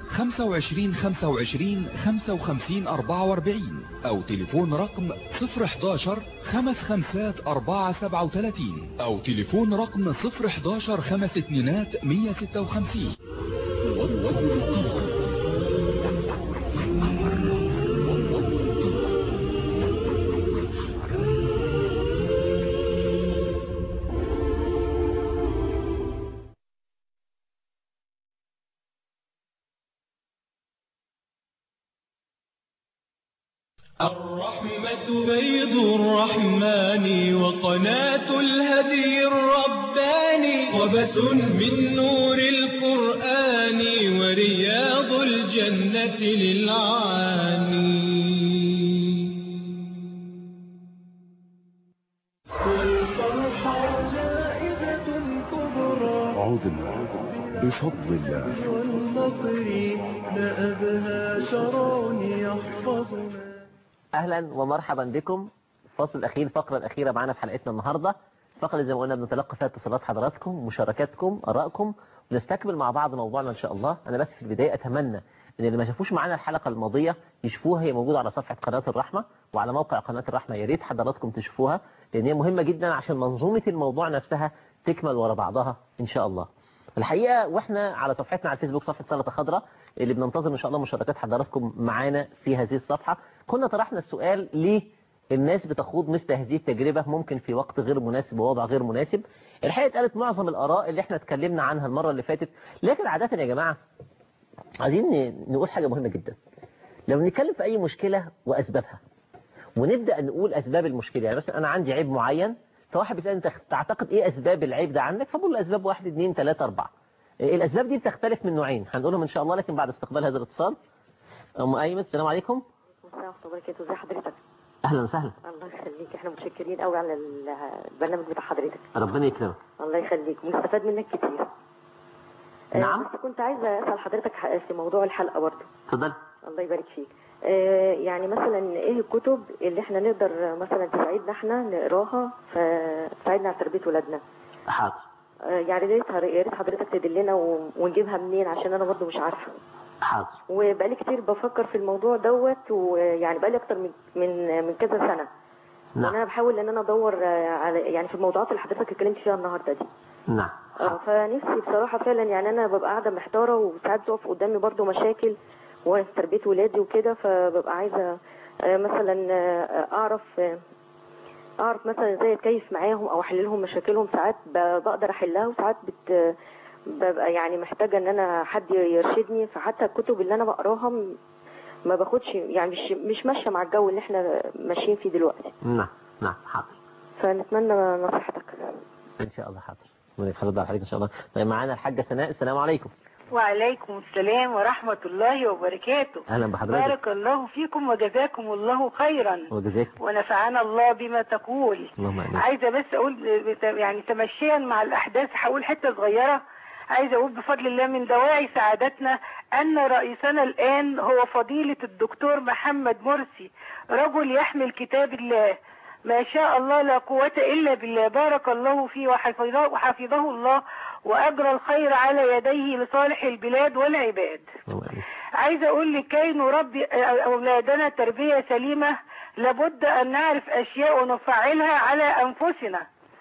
25 25 55 44 أو تليفون رقم 011 55 437 أو تليفون رقم 011 5 اتنينات 156 وجه القمر الرحمة بيض الرحمن وقناة الهدي الرباني وبس من نور القرآن ورياض الجنة للعاني والفرحة جائزة كبرى عدنا بفضل الله والنصر نأبها شرون يحفظنا اهلا ومرحبا بكم الفصل الاخير الفقره الاخيره معانا في حلقتنا النهارده الفقره اللي زي ما قلنا بنتلقى فيها اتصالات حضراتكم مشاركاتكم ارائكم ونستكمل مع بعض موضوعنا ان شاء الله انا بس في البدايه اتمنى ان اللي ما شافوش معانا الحلقه الماضيه يشوفوها هي موجوده على صفحه قناه الرحمه وعلى موقع قناه الرحمه يا ريت حضراتكم تشوفوها لان هي مهمه جدا عشان منظومه الموضوع نفسها تكمل ورا بعضها ان شاء الله الحقيقه واحنا على صفحتنا على الفيسبوك صفحه سلطه خضراء اللي بننتظر ان شاء الله مشاركات حضراتكم معانا في هذه الصفحه كنا طرحنا السؤال ليه الناس بتخوض مثل هذه التجربة ممكن في وقت غير مناسب ووضع غير مناسب الحقيقة قالت معظم الآراء اللي احنا اتكلمنا عنها المرة اللي فاتت لكن عادة يا جماعة عايزين نقول حاجة مهمة جدا لو نتكلم في أي مشكلة وأسبابها ونبدأ نقول أسباب المشكلة يعني مثلا أنا عندي عيب معين فواحد بيسالني انت تعتقد ايه اسباب العيب ده عندك فبقول له اسباب واحد اثنين ثلاثه اربعه إيه الاسباب دي بتختلف من نوعين هنقولهم ان شاء الله لكن بعد استقبال هذا الاتصال ام ايمن السلام عليكم السلام ورحمة الله وبركاته ازي حضرتك اهلا وسهلا الله يخليك احنا متشكرين قوي على البرنامج بتاع حضرتك ربنا يكرمك الله يخليك ونستفاد منك كتير آه، نعم. بس كنت عايزة أسأل حضرتك ح- في موضوع الحلقة برضه اتفضل الله يبارك فيك آه، يعني مثلا ايه الكتب اللي احنا نقدر مثلا تساعدنا احنا نقراها فتساعدنا على تربية ولادنا حاضر آه، يعني يا ريت يا ريت حضرتك تدلنا و- ونجيبها منين عشان انا برضه مش عارفة حاضر وبقالي كتير بفكر في الموضوع دوت ويعني بقالي اكتر من من من كذا سنة نعم وانا بحاول ان انا ادور آه، على يعني في الموضوعات اللي حضرتك اتكلمت فيها النهارده دي نعم اه فنفسي بصراحه فعلا يعني انا ببقى قاعده محتاره وساعات بتقف قدامي برضو مشاكل وتربيه ولادي وكده فببقى عايزه آه، مثلا آه، اعرف آه، اعرف مثلا ازاي اتكيف معاهم او احل لهم مشاكلهم ساعات ب- بقدر احلها وساعات بت ببقى يعني محتاجه ان انا حد يرشدني فحتى الكتب اللي انا بقراها م- ما باخدش يعني مش مش ماشيه مع الجو اللي احنا ماشيين فيه دلوقتي نعم نعم حاضر فنتمنى نصيحتك ان شاء الله حاضر ربنا يحفظ على حضرتك ان شاء الله طيب معانا الحاجه سناء السلام عليكم وعليكم السلام ورحمة الله وبركاته اهلا بحضرتك بارك الله فيكم وجزاكم الله خيرا وجزاك ونفعنا الله بما تقول اللهم امين عايزة بس أقول بت- يعني تمشيا مع الأحداث هقول حتة صغيرة عايزة أقول بفضل الله من دواعي سعادتنا أن رئيسنا الآن هو فضيلة الدكتور محمد مرسي رجل يحمل كتاب الله ما شاء الله لا قوة إلا بالله بارك الله فيه وحفظه, وحفظه الله وأجرى الخير على يديه لصالح البلاد والعباد اللهم امين عايزة أقول لكي نربي أولادنا تربية سليمة لابد أن نعرف أشياء ونفعلها على أنفسنا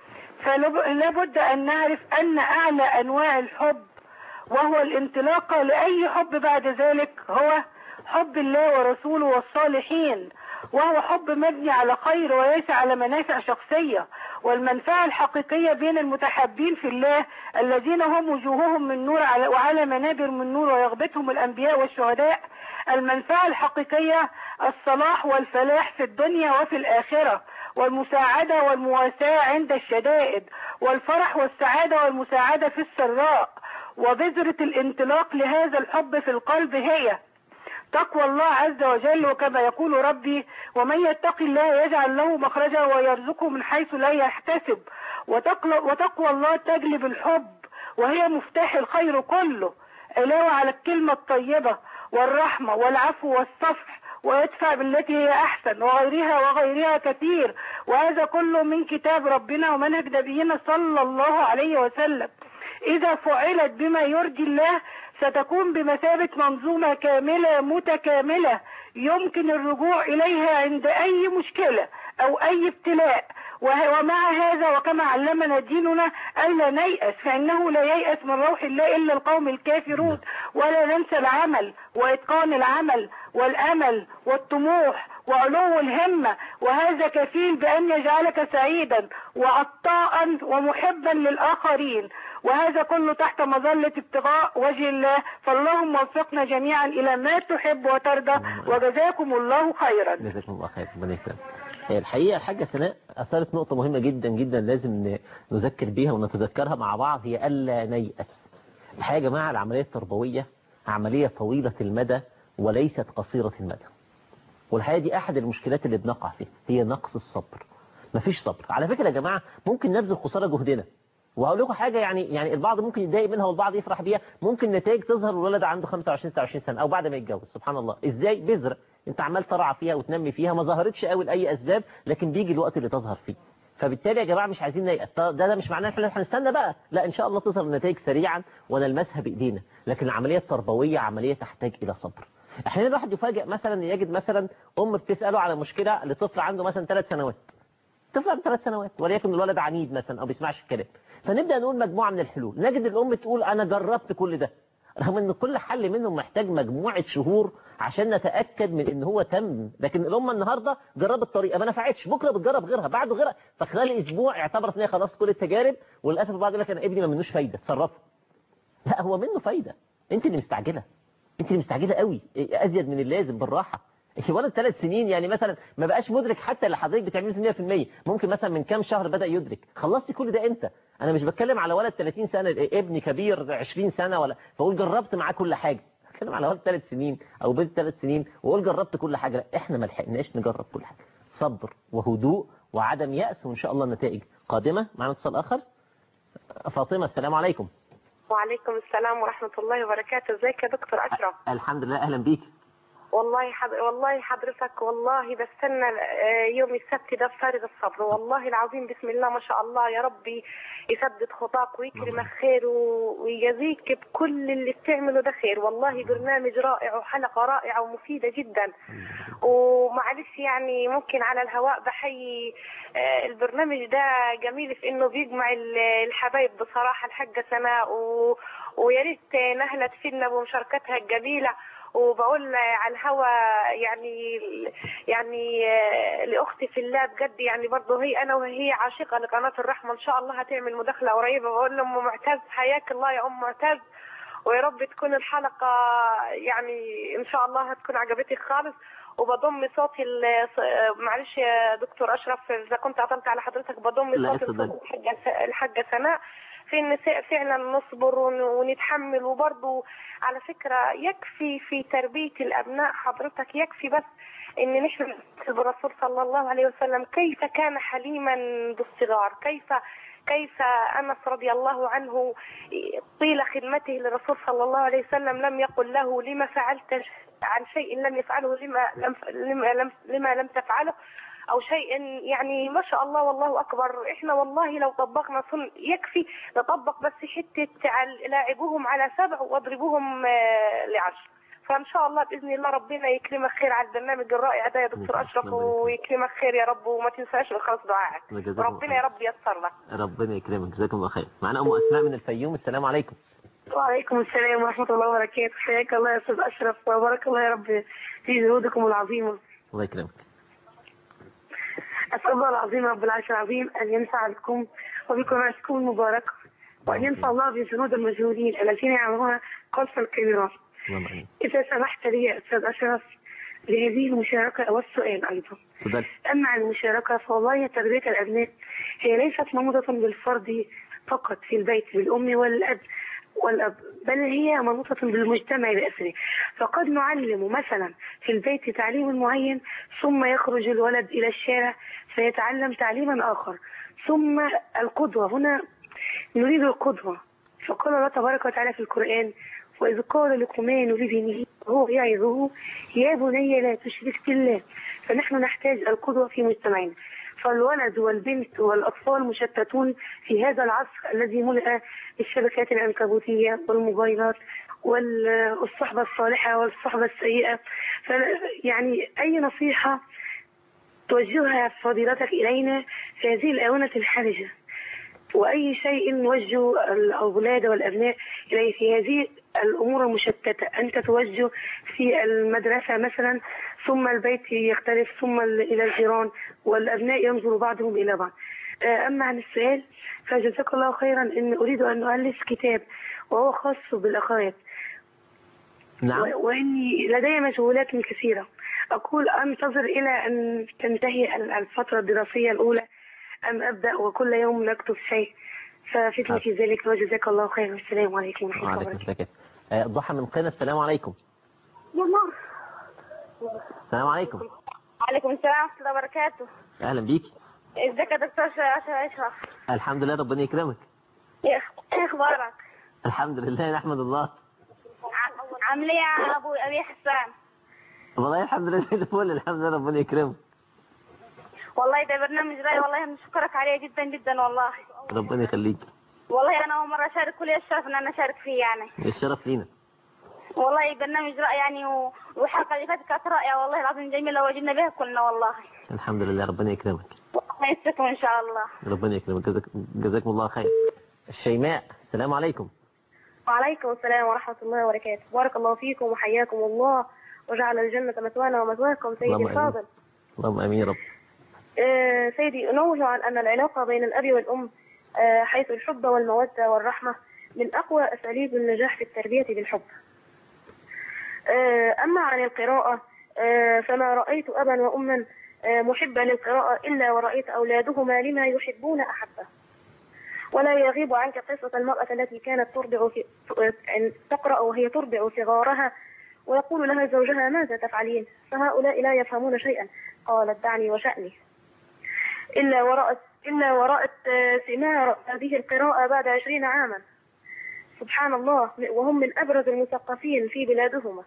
فلابد أن نعرف أن أعلى أنواع الحب وهو الانطلاقة لأي حب بعد ذلك هو حب الله ورسوله والصالحين وهو حب مبني على خير وليس على منافع شخصية والمنفعة الحقيقية بين المتحابين في الله الذين هم وجوههم من نور على وعلى منابر من نور ويغبطهم الأنبياء والشهداء المنفعة الحقيقية الصلاح والفلاح في الدنيا وفي الآخرة والمساعدة والمواساة عند الشدائد والفرح والسعادة والمساعدة في السراء وبذرة الانطلاق لهذا الحب في القلب هي تقوى الله عز وجل وكما يقول ربي ومن يتق الله يجعل له مخرجا ويرزقه من حيث لا يحتسب وتقل- وتقوى الله تجلب الحب وهي مفتاح الخير كله علاوة على الكلمة الطيبة والرحمة والعفو والصفح ويدفع بالتي هي أحسن وغيرها وغيرها كثير وهذا كله من كتاب ربنا ومنهج نبينا صلى الله عليه وسلم إذا فعلت بما يرضي الله ستكون بمثابة منظومة كاملة متكاملة يمكن الرجوع إليها عند أي مشكلة أو أي ابتلاء وه- ومع هذا وكما علمنا ديننا ألا نيأس فإنه لا ييأس من روح الله إلا القوم الكافرون ولا ننسى العمل وإتقان العمل والأمل والطموح وعلو الهمة وهذا كفيل بأن يجعلك سعيدا وعطاء ومحبا للآخرين وهذا كله تحت مظلة ابتغاء وجه الله فاللهم وفقنا جميعا إلى ما تحب وترضى وجزاكم الله خيرا جزاكم الله خير ربنا يكرمك الحقيقة الحاجة سناء أثارت نقطة مهمة جدا جدا لازم ن- نذكر بيها ونتذكرها مع بعض هي ألا نيأس الحقيقة يا جماعة العملية التربوية عملية طويلة المدى وليست قصيرة المدى والحقيقة دي أحد المشكلات اللي بنقع فيها هي نقص الصبر مفيش صبر على فكرة يا جماعة ممكن نبذل خسارة جهدنا وهقول لكم حاجة يعني يعني البعض ممكن يتضايق منها والبعض يفرح بيها ممكن نتائج تظهر والولد عنده 25 26 سنة أو بعد ما يتجوز سبحان الله إزاي بذرة أنت عمال ترعى فيها وتنمي فيها ما ظهرتش قوي لأي أسباب لكن بيجي الوقت اللي تظهر فيه فبالتالي يا جماعة مش عايزين نيأس ده ده مش معناه ان احنا هنستنى بقى لا ان شاء الله تظهر النتائج سريعا ونلمسها بايدينا لكن العملية التربوية عملية تحتاج الى صبر احيانا الواحد يفاجئ مثلا يجد مثلا ام بتساله على مشكله لطفل عنده مثلا ثلاث سنوات طفل عنده ثلاث سنوات وليكن الولد عنيد مثلا او بيسمعش الكلام فنبدا نقول مجموعه من الحلول نجد الام تقول انا جربت كل ده رغم ان كل حل منهم محتاج مجموعه شهور عشان نتاكد من ان هو تم لكن الام النهارده جربت طريقه ما نفعتش بكره بتجرب غيرها بعده غيرها فخلال اسبوع اعتبرت ان هي خلاص كل التجارب وللاسف البعض يقول لك انا ابني ما منوش فايده تصرفه لا هو منه فايده انت اللي مستعجله انت اللي مستعجله قوي ازيد من اللازم بالراحه ولد ثلاث سنين يعني مثلا ما بقاش مدرك حتى اللي حضرتك بتعمله 100% ممكن مثلا من كام شهر بدأ يدرك خلصتي كل ده امتى انا مش بتكلم على ولد 30 سنة ابني كبير 20 سنة ولا فاقول جربت معاه كل حاجة بتكلم على ولد ثلاث سنين او بنت ثلاث سنين واقول جربت كل حاجة لا احنا ما لحقناش نجرب كل حاجة صبر وهدوء وعدم يأس وان شاء الله النتائج قادمة معنا اتصال اخر فاطمة السلام عليكم وعليكم السلام ورحمة الله وبركاته ازيك يا دكتور أشرف الحمد لله اهلا بيك والله حد... والله حضرتك والله بستنى آه، يوم السبت ده بفارغ الصبر والله العظيم بسم الله ما شاء الله يا ربي يسدد خطاك ويكرمك خير و... ويجازيك بكل اللي بتعمله ده خير والله برنامج رائع وحلقة رائعة ومفيدة جدا ومعلش يعني ممكن على الهواء بحيي آه، البرنامج ده جميل في انه بيجمع ال- الحبايب بصراحة الحاجة سناء و... ويا ريت نهلة تفيدنا بمشاركتها الجميلة وبقول على الهوا يعني يعني آه، لاختي في الله بجد يعني برضه هي انا وهي عاشقه لقناه الرحمه ان شاء الله هتعمل مداخله قريبه بقول لام معتز حياك الله يا ام معتز ويا رب تكون الحلقه يعني ان شاء الله هتكون عجبتك خالص وبضم صوتي ال- معلش يا دكتور اشرف اذا كنت عطلت على حضرتك بضم لا، صوتي اتفضلي. لصوت الحاجه الحاجه سناء في النساء فعلا نصبر ون- ونتحمل وبرضه على فكرة يكفي في تربية الأبناء حضرتك يكفي بس إن نحن نحسب الرسول صلى الله عليه وسلم كيف كان حليما بالصغار كيف كيف أنس رضي الله عنه طيل خدمته للرسول صلى الله عليه وسلم لم يقل له لما فعلت عن شيء لم يفعله لما لم لما لم, لما لم تفعله او شيء يعني ما شاء الله والله اكبر احنا والله لو طبقنا سن يكفي نطبق بس حته عل- لاعبوهم على سبع واضربوهم آه، لعشر فان شاء الله باذن الله ربنا يكرمك خير على البرنامج الرائع ده يا دكتور اشرف ويكرمك خير يا رب وما تنساش خلاص دعائك جزاكم الله ربنا يا رب ييسر لك ربنا يكرمك جزاكم الله خير معنا ام اسماء من الفيوم السلام عليكم وعليكم السلام ورحمة الله وبركاته حياك الله يا أستاذ أشرف وبارك الله يا رب في جهودكم العظيمة الله يكرمك أسأل الله العظيم رب العرش العظيم أن ينفع بكم وبقناتكم المباركة وأن ينفع الله بجنود المجهولين الذين يعملون خلفا كبيرا اللهم امين إذا سمحت لي يا أستاذ أشرف لهذه المشاركة والسؤال أيضا تفضل أما عن المشاركة فوالله تربية الأبناء هي ليست منوطة بالفرد فقط في البيت بالأم والأب والأب بل هي منوطة بالمجتمع بأسره فقد نعلم مثلا في البيت تعليم معين ثم يخرج الولد إلى الشارع فيتعلم تعليما آخر ثم القدوة هنا نريد القدوة فقال الله تبارك وتعالى في القرآن وإذ قال لقمان لابنه وهو يعظه يا بني لا تشرك بالله فنحن نحتاج القدوة في مجتمعنا فالولد والبنت والأطفال مشتتون في هذا العصر الذي ملئ بالشبكات العنكبوتية والموبايلات والصحبة الصالحة والصحبة السيئة ف يعني أي نصيحة توجهها فضيلتك إلينا في هذه الآونة الحرجة وأي شيء نوجه الأولاد والأبناء إليه في هذه الأمور المشتتة أنت توجه في المدرسة مثلا ثم البيت يختلف ثم ال- إلى الجيران والأبناء ينظر بعضهم إلى بعض آه، أما عن السؤال فجزاك الله خيرا إن أريد أن أؤلف كتاب وهو خاص بالأخوات نعم و- وإني لدي مشغولات كثيرة أقول أنتظر إلى أن تنتهي ال- الفترة الدراسية الأولى أم أبدأ وكل يوم نكتب شيء ففتني في ذلك وجزاك الله خيرا والسلام عليكم ورحمة الله وعليكم وبركاته السلام آه، ضحى من قنا السلام عليكم يا مار السلام عليكم عليكم السلام ورحمة الله وبركاته اهلا بيك ازيك يا دكتور اشرف اشرف الحمد لله ربنا يكرمك ايه أخ- إيه اخبارك الحمد لله نحمد الله ع- عامل ايه يا ابو ابي حسان والله الحمد لله زي الفل الحمد لله ربنا يكرمك والله ده برنامج رأي والله نشكرك عليه جدا جدا والله ربنا يخليك والله انا اول مره اشارك كل الشرف ان انا اشارك فيه يعني الشرف لينا والله برنامج رأي يعني و- والحلقه اللي فاتت كانت رائعه والله العظيم جميله وجدنا بها كلنا والله الحمد لله ربنا يكرمك الله يستركم ان شاء الله ربنا يكرمك جزاك جزاكم الله خير الشيماء السلام عليكم وعليكم السلام ورحمة الله وبركاته بارك الله فيكم وحياكم الله وجعل الجنة مثوانا ومثواكم سيدي اللهم آمين. الفاضل اللهم امين يا رب آه، سيدي أنوه عن أن العلاقة بين الأب والأم آه، حيث الحب والمودة والرحمة من أقوى أساليب النجاح في التربية بالحب آه، أما عن القراءة آه، فما رأيت أبا وأما آه، محبا للقراءة إلا ورأيت أولادهما لما يحبون أحبه ولا يغيب عنك قصة المرأة التي كانت ترضع في أن تقرأ وهي ترضع صغارها ويقول لها زوجها ماذا تفعلين فهؤلاء لا يفهمون شيئا قالت دعني وشأني إلا ورأت إلا ورأت آه، ثمار هذه القراءة بعد عشرين عاما سبحان الله وهم من أبرز المثقفين في بلادهما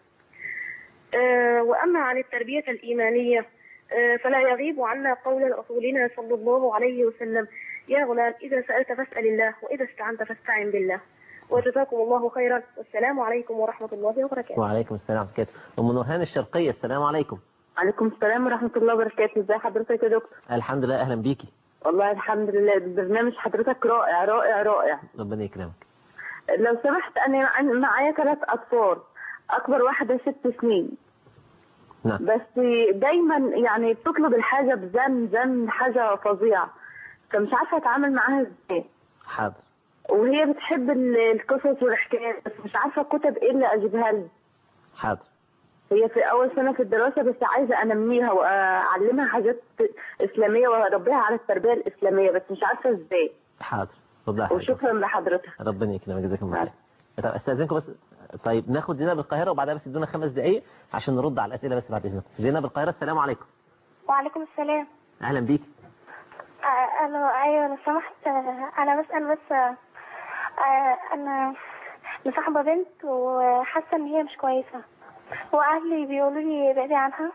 آه، وأما عن التربية الإيمانية آه، فلا يغيب عنا قول رسولنا صلى الله عليه وسلم يا غلام إذا سألت فاسأل الله وإذا استعنت فاستعن بالله وجزاكم الله خيرا والسلام عليكم ورحمة الله وبركاته وعليكم السلام ورحمة الله وبركاته أم نورهان الشرقية السلام عليكم عليكم السلام ورحمة الله وبركاته ازي حضرتك يا دكتور الحمد لله أهلا بيكي والله الحمد لله برنامج حضرتك رائع رائع رائع ربنا يكرمك لو سمحت أنا أنا معايا ثلاث أطفال أكبر واحدة ست سنين نعم. بس دايما يعني بتطلب الحاجة بزن زن حاجة فظيعة فمش عارفة أتعامل معاها ازاي حاضر وهي بتحب ال- القصص والحكايات بس مش عارفة كتب ايه اللي أجيبها لها حاضر هي في أول سنة في الدراسة بس عايزة أنميها وأعلمها حاجات إسلامية وأربيها على التربية الإسلامية بس مش عارفة إزاي حاضر ربنا يحفظك. وشكرا لحضرتك ربنا يكرمك جزاكم الله خير طب استاذنكم بس طيب ناخد زينب القاهره وبعدها بس ادونا خمس دقائق عشان نرد على الاسئله بس بعد اذنكم زينب القاهره السلام عليكم وعليكم السلام اهلا بيك آه، الو ايوه لو سمحت آه، انا بسال بس آه، آه، انا مصاحبه بنت وحاسه ان هي مش كويسه واهلي بيقولوا لي ابعدي عنها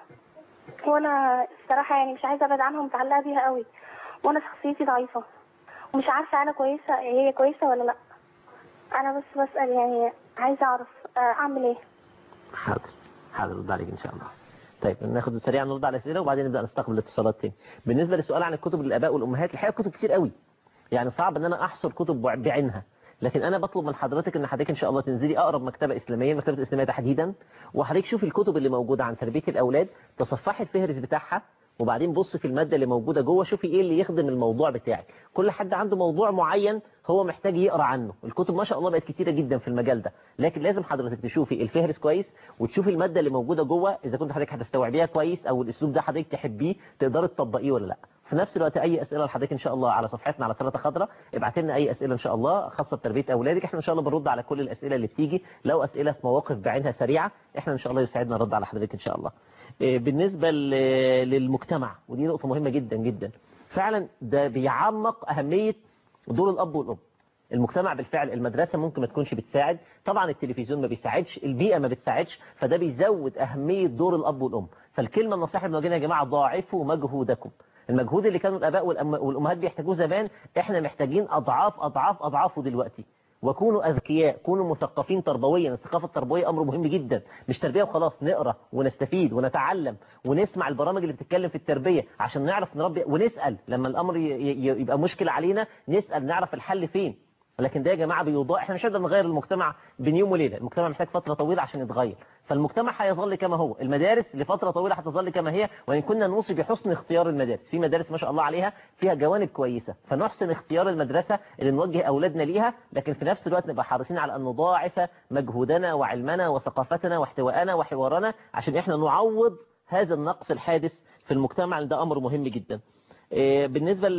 وانا الصراحه يعني مش عايزه ابعد عنها ومتعلقه بيها قوي وانا شخصيتي ضعيفه ومش عارفه انا كويسه هي كويسه ولا لا انا بس بسال يعني عايزه اعرف آه، اعمل ايه حاضر حاضر رد عليك ان شاء الله طيب ناخد سريعا نرد على الاسئله وبعدين نبدا نستقبل الاتصالات تاني بالنسبه للسؤال عن الكتب للاباء والامهات الحقيقه كتب كتير قوي يعني صعب ان انا احصر كتب بعينها لكن انا بطلب من حضرتك ان حضرتك ان شاء الله تنزلي اقرب مكتبه اسلاميه المكتبه الاسلاميه تحديدا وحضرتك شوفي الكتب اللي موجوده عن تربيه الاولاد تصفحي الفهرس بتاعها وبعدين بص في الماده اللي موجوده جوه شوفي ايه اللي يخدم الموضوع بتاعك كل حد عنده موضوع معين هو محتاج يقرا عنه الكتب ما شاء الله بقت كتيره جدا في المجال ده لكن لازم حضرتك تشوفي الفهرس كويس وتشوفي الماده اللي موجوده جوه اذا كنت حضرتك هتستوعبيها كويس او الاسلوب ده حضرتك تحبيه تقدري تطبقيه ولا لا في نفس الوقت اي اسئله لحضرتك ان شاء الله على صفحتنا على سلطه خضراء ابعت لنا اي اسئله ان شاء الله خاصه بتربيه اولادك احنا ان شاء الله بنرد على كل الاسئله اللي بتيجي لو اسئله في مواقف بعينها سريعه احنا ان شاء الله يسعدنا نرد على حضرتك ان شاء الله إيه، بالنسبه ل- للمجتمع ودي نقطه مهمه جدا جدا فعلا ده بيعمق اهميه دور الاب والام المجتمع بالفعل المدرسة ممكن ما تكونش بتساعد طبعا التلفزيون ما بيساعدش البيئة ما بتساعدش فده بيزود أهمية دور الأب والأم فالكلمة النصيحة اللي بنوجهها يا جماعة ضاعفوا مجهودكم المجهود اللي كانوا الآباء والأم- والأمهات بيحتاجوه زمان احنا محتاجين أضعاف أضعاف أضعافه دلوقتي وكونوا أذكياء كونوا مثقفين تربويا الثقافة التربوية أمر مهم جدا مش تربية وخلاص نقرأ ونستفيد ونتعلم ونسمع البرامج اللي بتتكلم في التربية عشان نعرف نربي ونسأل لما الأمر ي- ي- يبقى مشكلة علينا نسأل نعرف الحل فين لكن ده يا جماعة بيوضاع احنا مش هنقدر نغير المجتمع بين يوم وليلة المجتمع محتاج فترة طويلة عشان يتغير فالمجتمع هيظل كما هو المدارس لفترة طويلة هتظل كما هي وإن كنا نوصي بحسن اختيار المدارس في مدارس ما شاء الله عليها فيها جوانب كويسة فنحسن اختيار المدرسة اللي نوجه أولادنا ليها لكن في نفس الوقت نبقى حريصين على أن نضاعف مجهودنا وعلمنا وثقافتنا واحتوائنا وحوارنا عشان احنا نعوض هذا النقص الحادث في المجتمع ده أمر مهم جدا إيه، بالنسبة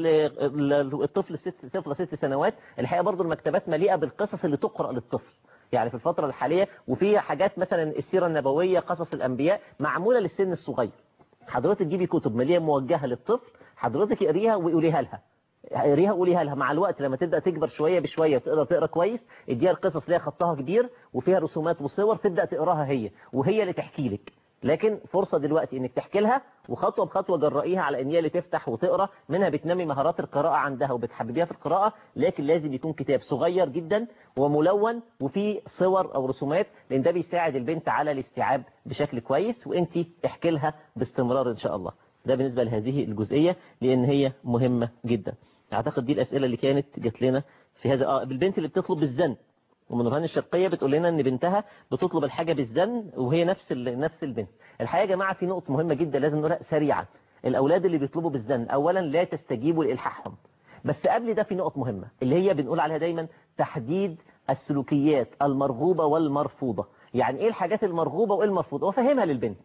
للطفل ست طفلة ست سنوات الحقيقة برضو المكتبات مليئة بالقصص اللي تقرأ للطفل يعني في الفترة الحالية وفي حاجات مثلا السيرة النبوية قصص الأنبياء معمولة للسن الصغير حضرتك تجيبي كتب مليئة موجهة للطفل حضرتك اقريها وقوليها لها اقريها وقوليها لها مع الوقت لما تبدا تكبر شويه بشويه وتقدر تقرا كويس اديها القصص اللي هي خطها كبير وفيها رسومات وصور تبدا تقراها هي وهي اللي تحكي لك لكن فرصة دلوقتي انك تحكي لها وخطوة بخطوة جرئيها على ان هي اللي تفتح وتقرا منها بتنمي مهارات القراءة عندها وبتحببيها في القراءة لكن لازم يكون كتاب صغير جدا وملون وفيه صور او رسومات لان ده بيساعد البنت على الاستيعاب بشكل كويس وانت احكي لها باستمرار ان شاء الله ده بالنسبة لهذه الجزئية لان هي مهمة جدا اعتقد دي الاسئلة اللي كانت جات لنا في هذا اه بالبنت اللي بتطلب بالزن ومن نورهان الشرقية بتقول لنا ان بنتها بتطلب الحاجة بالزن وهي نفس ال- نفس البنت الحقيقة يا جماعة في نقطة مهمة جدا لازم نقولها سريعا الأولاد اللي بيطلبوا بالزن أولا لا تستجيبوا لإلحاحهم بس قبل ده في نقط مهمة اللي هي بنقول عليها دايما تحديد السلوكيات المرغوبة والمرفوضة يعني ايه الحاجات المرغوبة وايه المرفوضة وفهمها للبنت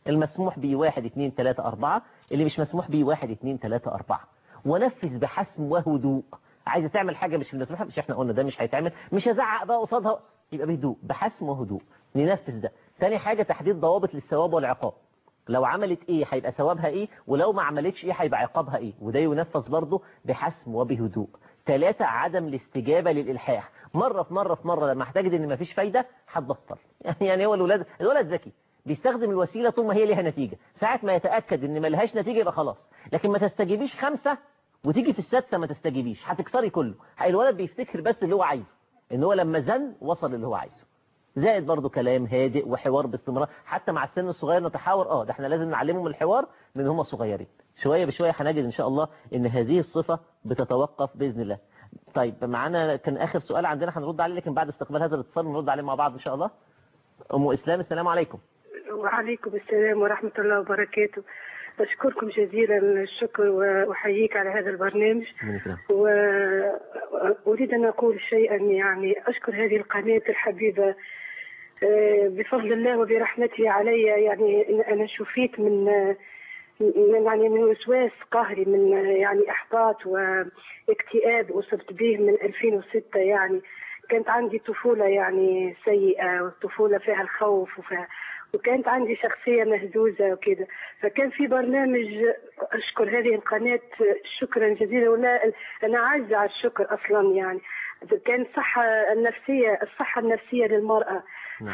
المسموح به واحد اتنين تلاتة أربعة اللي مش مسموح به واحد اتنين تلاتة أربعة ونفذ بحسم وهدوء عايزة تعمل حاجة مش المسموح مش احنا قلنا ده مش هيتعمل مش هزعق بقى قصادها يبقى بهدوء بحسم وهدوء ننفذ ده تاني حاجة تحديد ضوابط للثواب والعقاب لو عملت ايه هيبقى ثوابها ايه ولو ما عملتش ايه هيبقى عقابها ايه وده ينفذ برضه بحسم وبهدوء ثلاثة عدم الاستجابة للإلحاح مرة في مرة في مرة لما هتجد ان مفيش فايدة هتبطل يعني يعني هو الولاد الولد ذكي بيستخدم الوسيلة طول ما هي ليها نتيجة ساعة ما يتأكد ان ملهاش نتيجة يبقى خلاص لكن ما تستجيبيش خمسة وتيجي في السادسة ما تستجيبيش هتكسري كله الولد بيفتكر بس اللي هو عايزه ان هو لما زن وصل اللي هو عايزه زائد برضو كلام هادئ وحوار باستمرار حتى مع السن الصغير نتحاور اه ده احنا لازم نعلمهم الحوار من هم صغيرين شوية بشوية هنجد ان شاء الله ان هذه الصفة بتتوقف بإذن الله طيب معانا كان آخر سؤال عندنا هنرد عليه لكن بعد استقبال هذا الاتصال نرد عليه مع بعض إن شاء الله أم إسلام السلام عليكم وعليكم السلام ورحمة الله وبركاته أشكركم جزيلا الشكر وأحييك على هذا البرنامج وأريد أن أقول شيئا يعني أشكر هذه القناة الحبيبة آه، بفضل الله وبرحمته علي يعني إن أنا شفيت من من يعني من وسواس قهري من يعني إحباط واكتئاب أصبت به من 2006 يعني كانت عندي طفولة يعني سيئة والطفولة فيها الخوف وفيها وكانت عندي شخصية مهزوزة وكده فكان في برنامج أشكر هذه القناة شكرا جزيلا ولا أنا عاجزة على الشكر أصلا يعني كانت الصحة النفسية الصحة النفسية للمرأة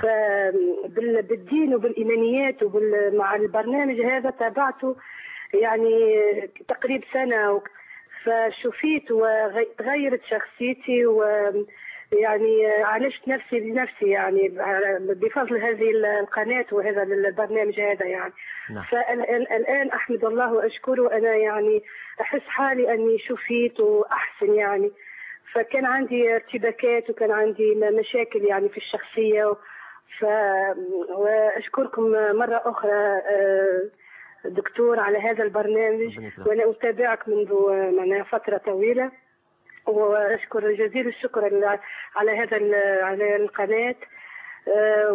فبالدين وبالإيمانيات ومع البرنامج هذا تابعته يعني تقريب سنة و- فشفيت وتغيرت شخصيتي و يعني عالجت نفسي بنفسي يعني بفضل هذه القناة وهذا البرنامج هذا يعني نعم. فالآن أحمد الله وأشكره أنا يعني أحس حالي أني شفيت وأحسن يعني فكان عندي ارتباكات وكان عندي م- مشاكل يعني في الشخصية ف وأشكركم مرة أخرى آه، دكتور على هذا البرنامج وأنا أتابعك منذ معناها فترة طويلة وأشكر جزيل الشكر على- على هذا ال- على القناة آه،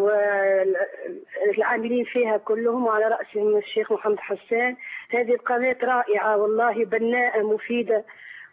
والعاملين فيها كلهم وعلى رأسهم الشيخ محمد حسان هذه القناة رائعة والله بناءة مفيدة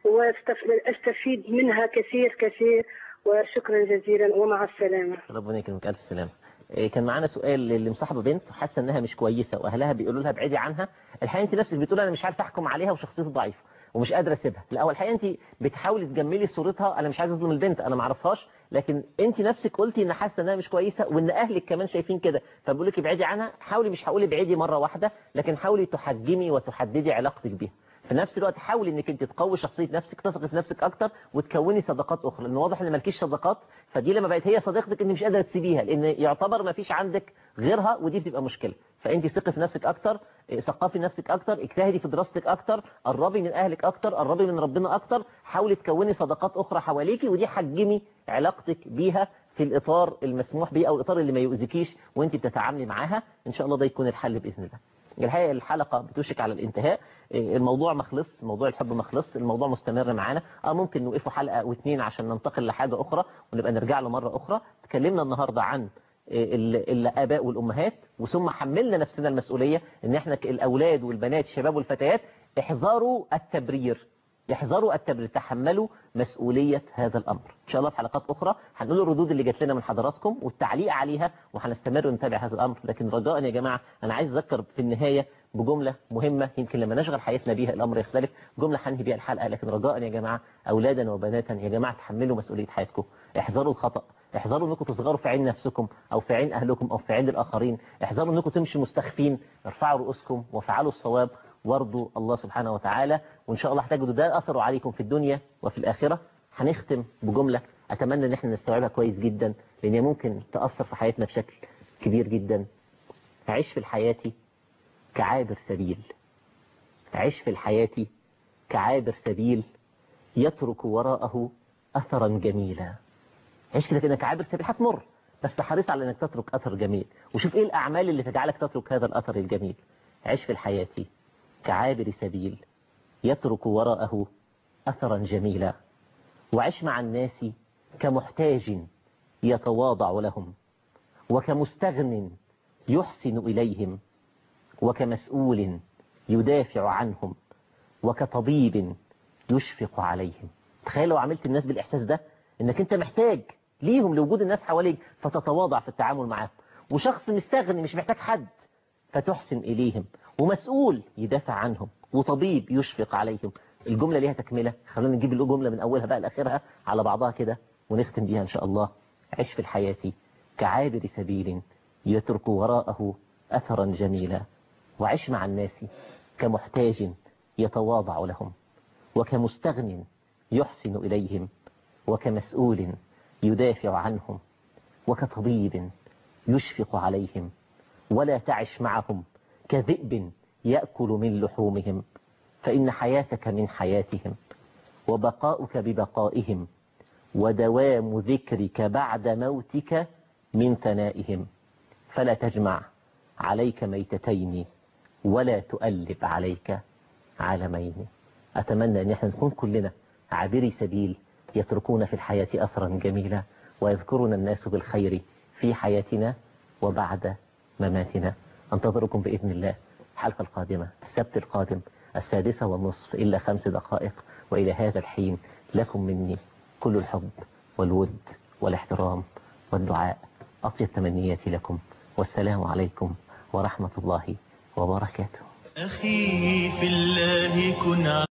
واستفيد منها كثير كثير وشكرا جزيلا ومع السلامة ربنا يكرمك ألف سلامة إيه، كان معانا سؤال اللي مصاحبه بنت حاسه انها مش كويسه واهلها بيقولوا لها ابعدي عنها الحقيقه انت نفسك بتقول انا مش عارفه احكم عليها وشخصيتها ضعيفه ومش قادره اسيبها لا هو الحقيقه انت بتحاولي تجملي صورتها انا مش عايز اظلم البنت انا ما اعرفهاش لكن انت نفسك قلتي ان حاسه انها مش كويسه وان اهلك كمان شايفين كده فبقول لك ابعدي عنها حاولي مش هقول ابعدي مره واحده لكن حاولي تحجمي وتحددي علاقتك بيها في نفس الوقت حاولي انك انت تقوي شخصيه نفسك تثقي في نفسك اكتر وتكوني صداقات اخرى لان واضح ان مالكيش صداقات فدي لما بقت هي صديقتك انت مش قادره تسيبيها لان يعتبر ما فيش عندك غيرها ودي بتبقى مشكله فانت ثقي في نفسك اكتر إيه، ثقفي نفسك اكتر اجتهدي في دراستك اكتر قربي من اهلك اكتر قربي من ربنا اكتر حاولي تكوني صداقات اخرى حواليكي ودي حجمي علاقتك بيها في الاطار المسموح به او الاطار اللي ما يؤذيكيش وانت بتتعاملي معاها ان شاء الله ده يكون الحل باذن الله الحقيقة الحلقة بتوشك على الانتهاء إيه، الموضوع مخلص موضوع الحب مخلص الموضوع مستمر معانا اه ممكن نوقفه حلقة او اتنين عشان ننتقل لحاجة اخرى ونبقى نرجع له مرة اخرى تكلمنا النهاردة عن إيه، ال- الاباء والامهات وثم حملنا نفسنا المسؤولية ان احنا ك- الاولاد والبنات الشباب والفتيات احذروا التبرير يحذروا التبرير تحملوا مسؤولية هذا الأمر إن شاء الله في حلقات أخرى هنقول الردود اللي جات لنا من حضراتكم والتعليق عليها وهنستمر نتابع هذا الأمر لكن رجاء يا جماعة أنا عايز أذكر في النهاية بجملة مهمة يمكن لما نشغل حياتنا بيها الأمر يختلف جملة هنهي بيها الحلقة لكن رجاء يا جماعة أولادا وبناتا يا جماعة تحملوا مسؤولية حياتكم احذروا الخطأ احذروا انكم تصغروا في عين نفسكم او في عين اهلكم او في عين الاخرين احذروا انكم تمشوا مستخفين ارفعوا رؤوسكم وافعلوا الصواب وارضوا الله سبحانه وتعالى وان شاء الله هتجدوا ده اثره عليكم في الدنيا وفي الاخره هنختم بجمله اتمنى ان احنا نستوعبها كويس جدا لان هي ممكن تاثر في حياتنا بشكل كبير جدا عيش في الحياه كعابر سبيل عيش في الحياه كعابر سبيل يترك وراءه اثرا جميلا عيش كده كأنك عابر سبيل هتمر بس حريص على انك تترك اثر جميل وشوف ايه الاعمال اللي تجعلك تترك هذا الاثر الجميل عيش في الحياة كعابر سبيل يترك وراءه اثرا جميلا وعيش مع الناس كمحتاج يتواضع لهم وكمستغن يحسن اليهم وكمسؤول يدافع عنهم وكطبيب يشفق عليهم تخيل لو عملت الناس بالإحساس ده انك انت محتاج ليهم لوجود الناس حواليك فتتواضع في التعامل معاهم وشخص مستغني مش محتاج حد فتحسن إليهم ومسؤول يدافع عنهم وطبيب يشفق عليهم الجملة ليها تكملة خلونا نجيب الجملة من أولها بقى لآخرها على بعضها كده ونختم بيها إن شاء الله عش في الحياة كعابر سبيل يترك وراءه أثرا جميلا وعش مع الناس كمحتاج يتواضع لهم وكمستغن يحسن إليهم وكمسؤول يدافع عنهم وكطبيب يشفق عليهم ولا تعش معهم كذئب يأكل من لحومهم فإن حياتك من حياتهم وبقاؤك ببقائهم ودوام ذكرك بعد موتك من ثنائهم فلا تجمع عليك ميتتين ولا تؤلب عليك عالمين أتمنى أن احنا نكون كلنا عابري سبيل يتركون في الحياة أثرا جميلا ويذكرنا الناس بالخير في حياتنا وبعد مماتنا انتظركم بإذن الله الحلقة القادمة السبت القادم السادسة والنصف إلا خمس دقائق وإلى هذا الحين لكم مني كل الحب والود والاحترام والدعاء أطيب تمنياتي لكم والسلام عليكم ورحمة الله وبركاته أخي في الله كن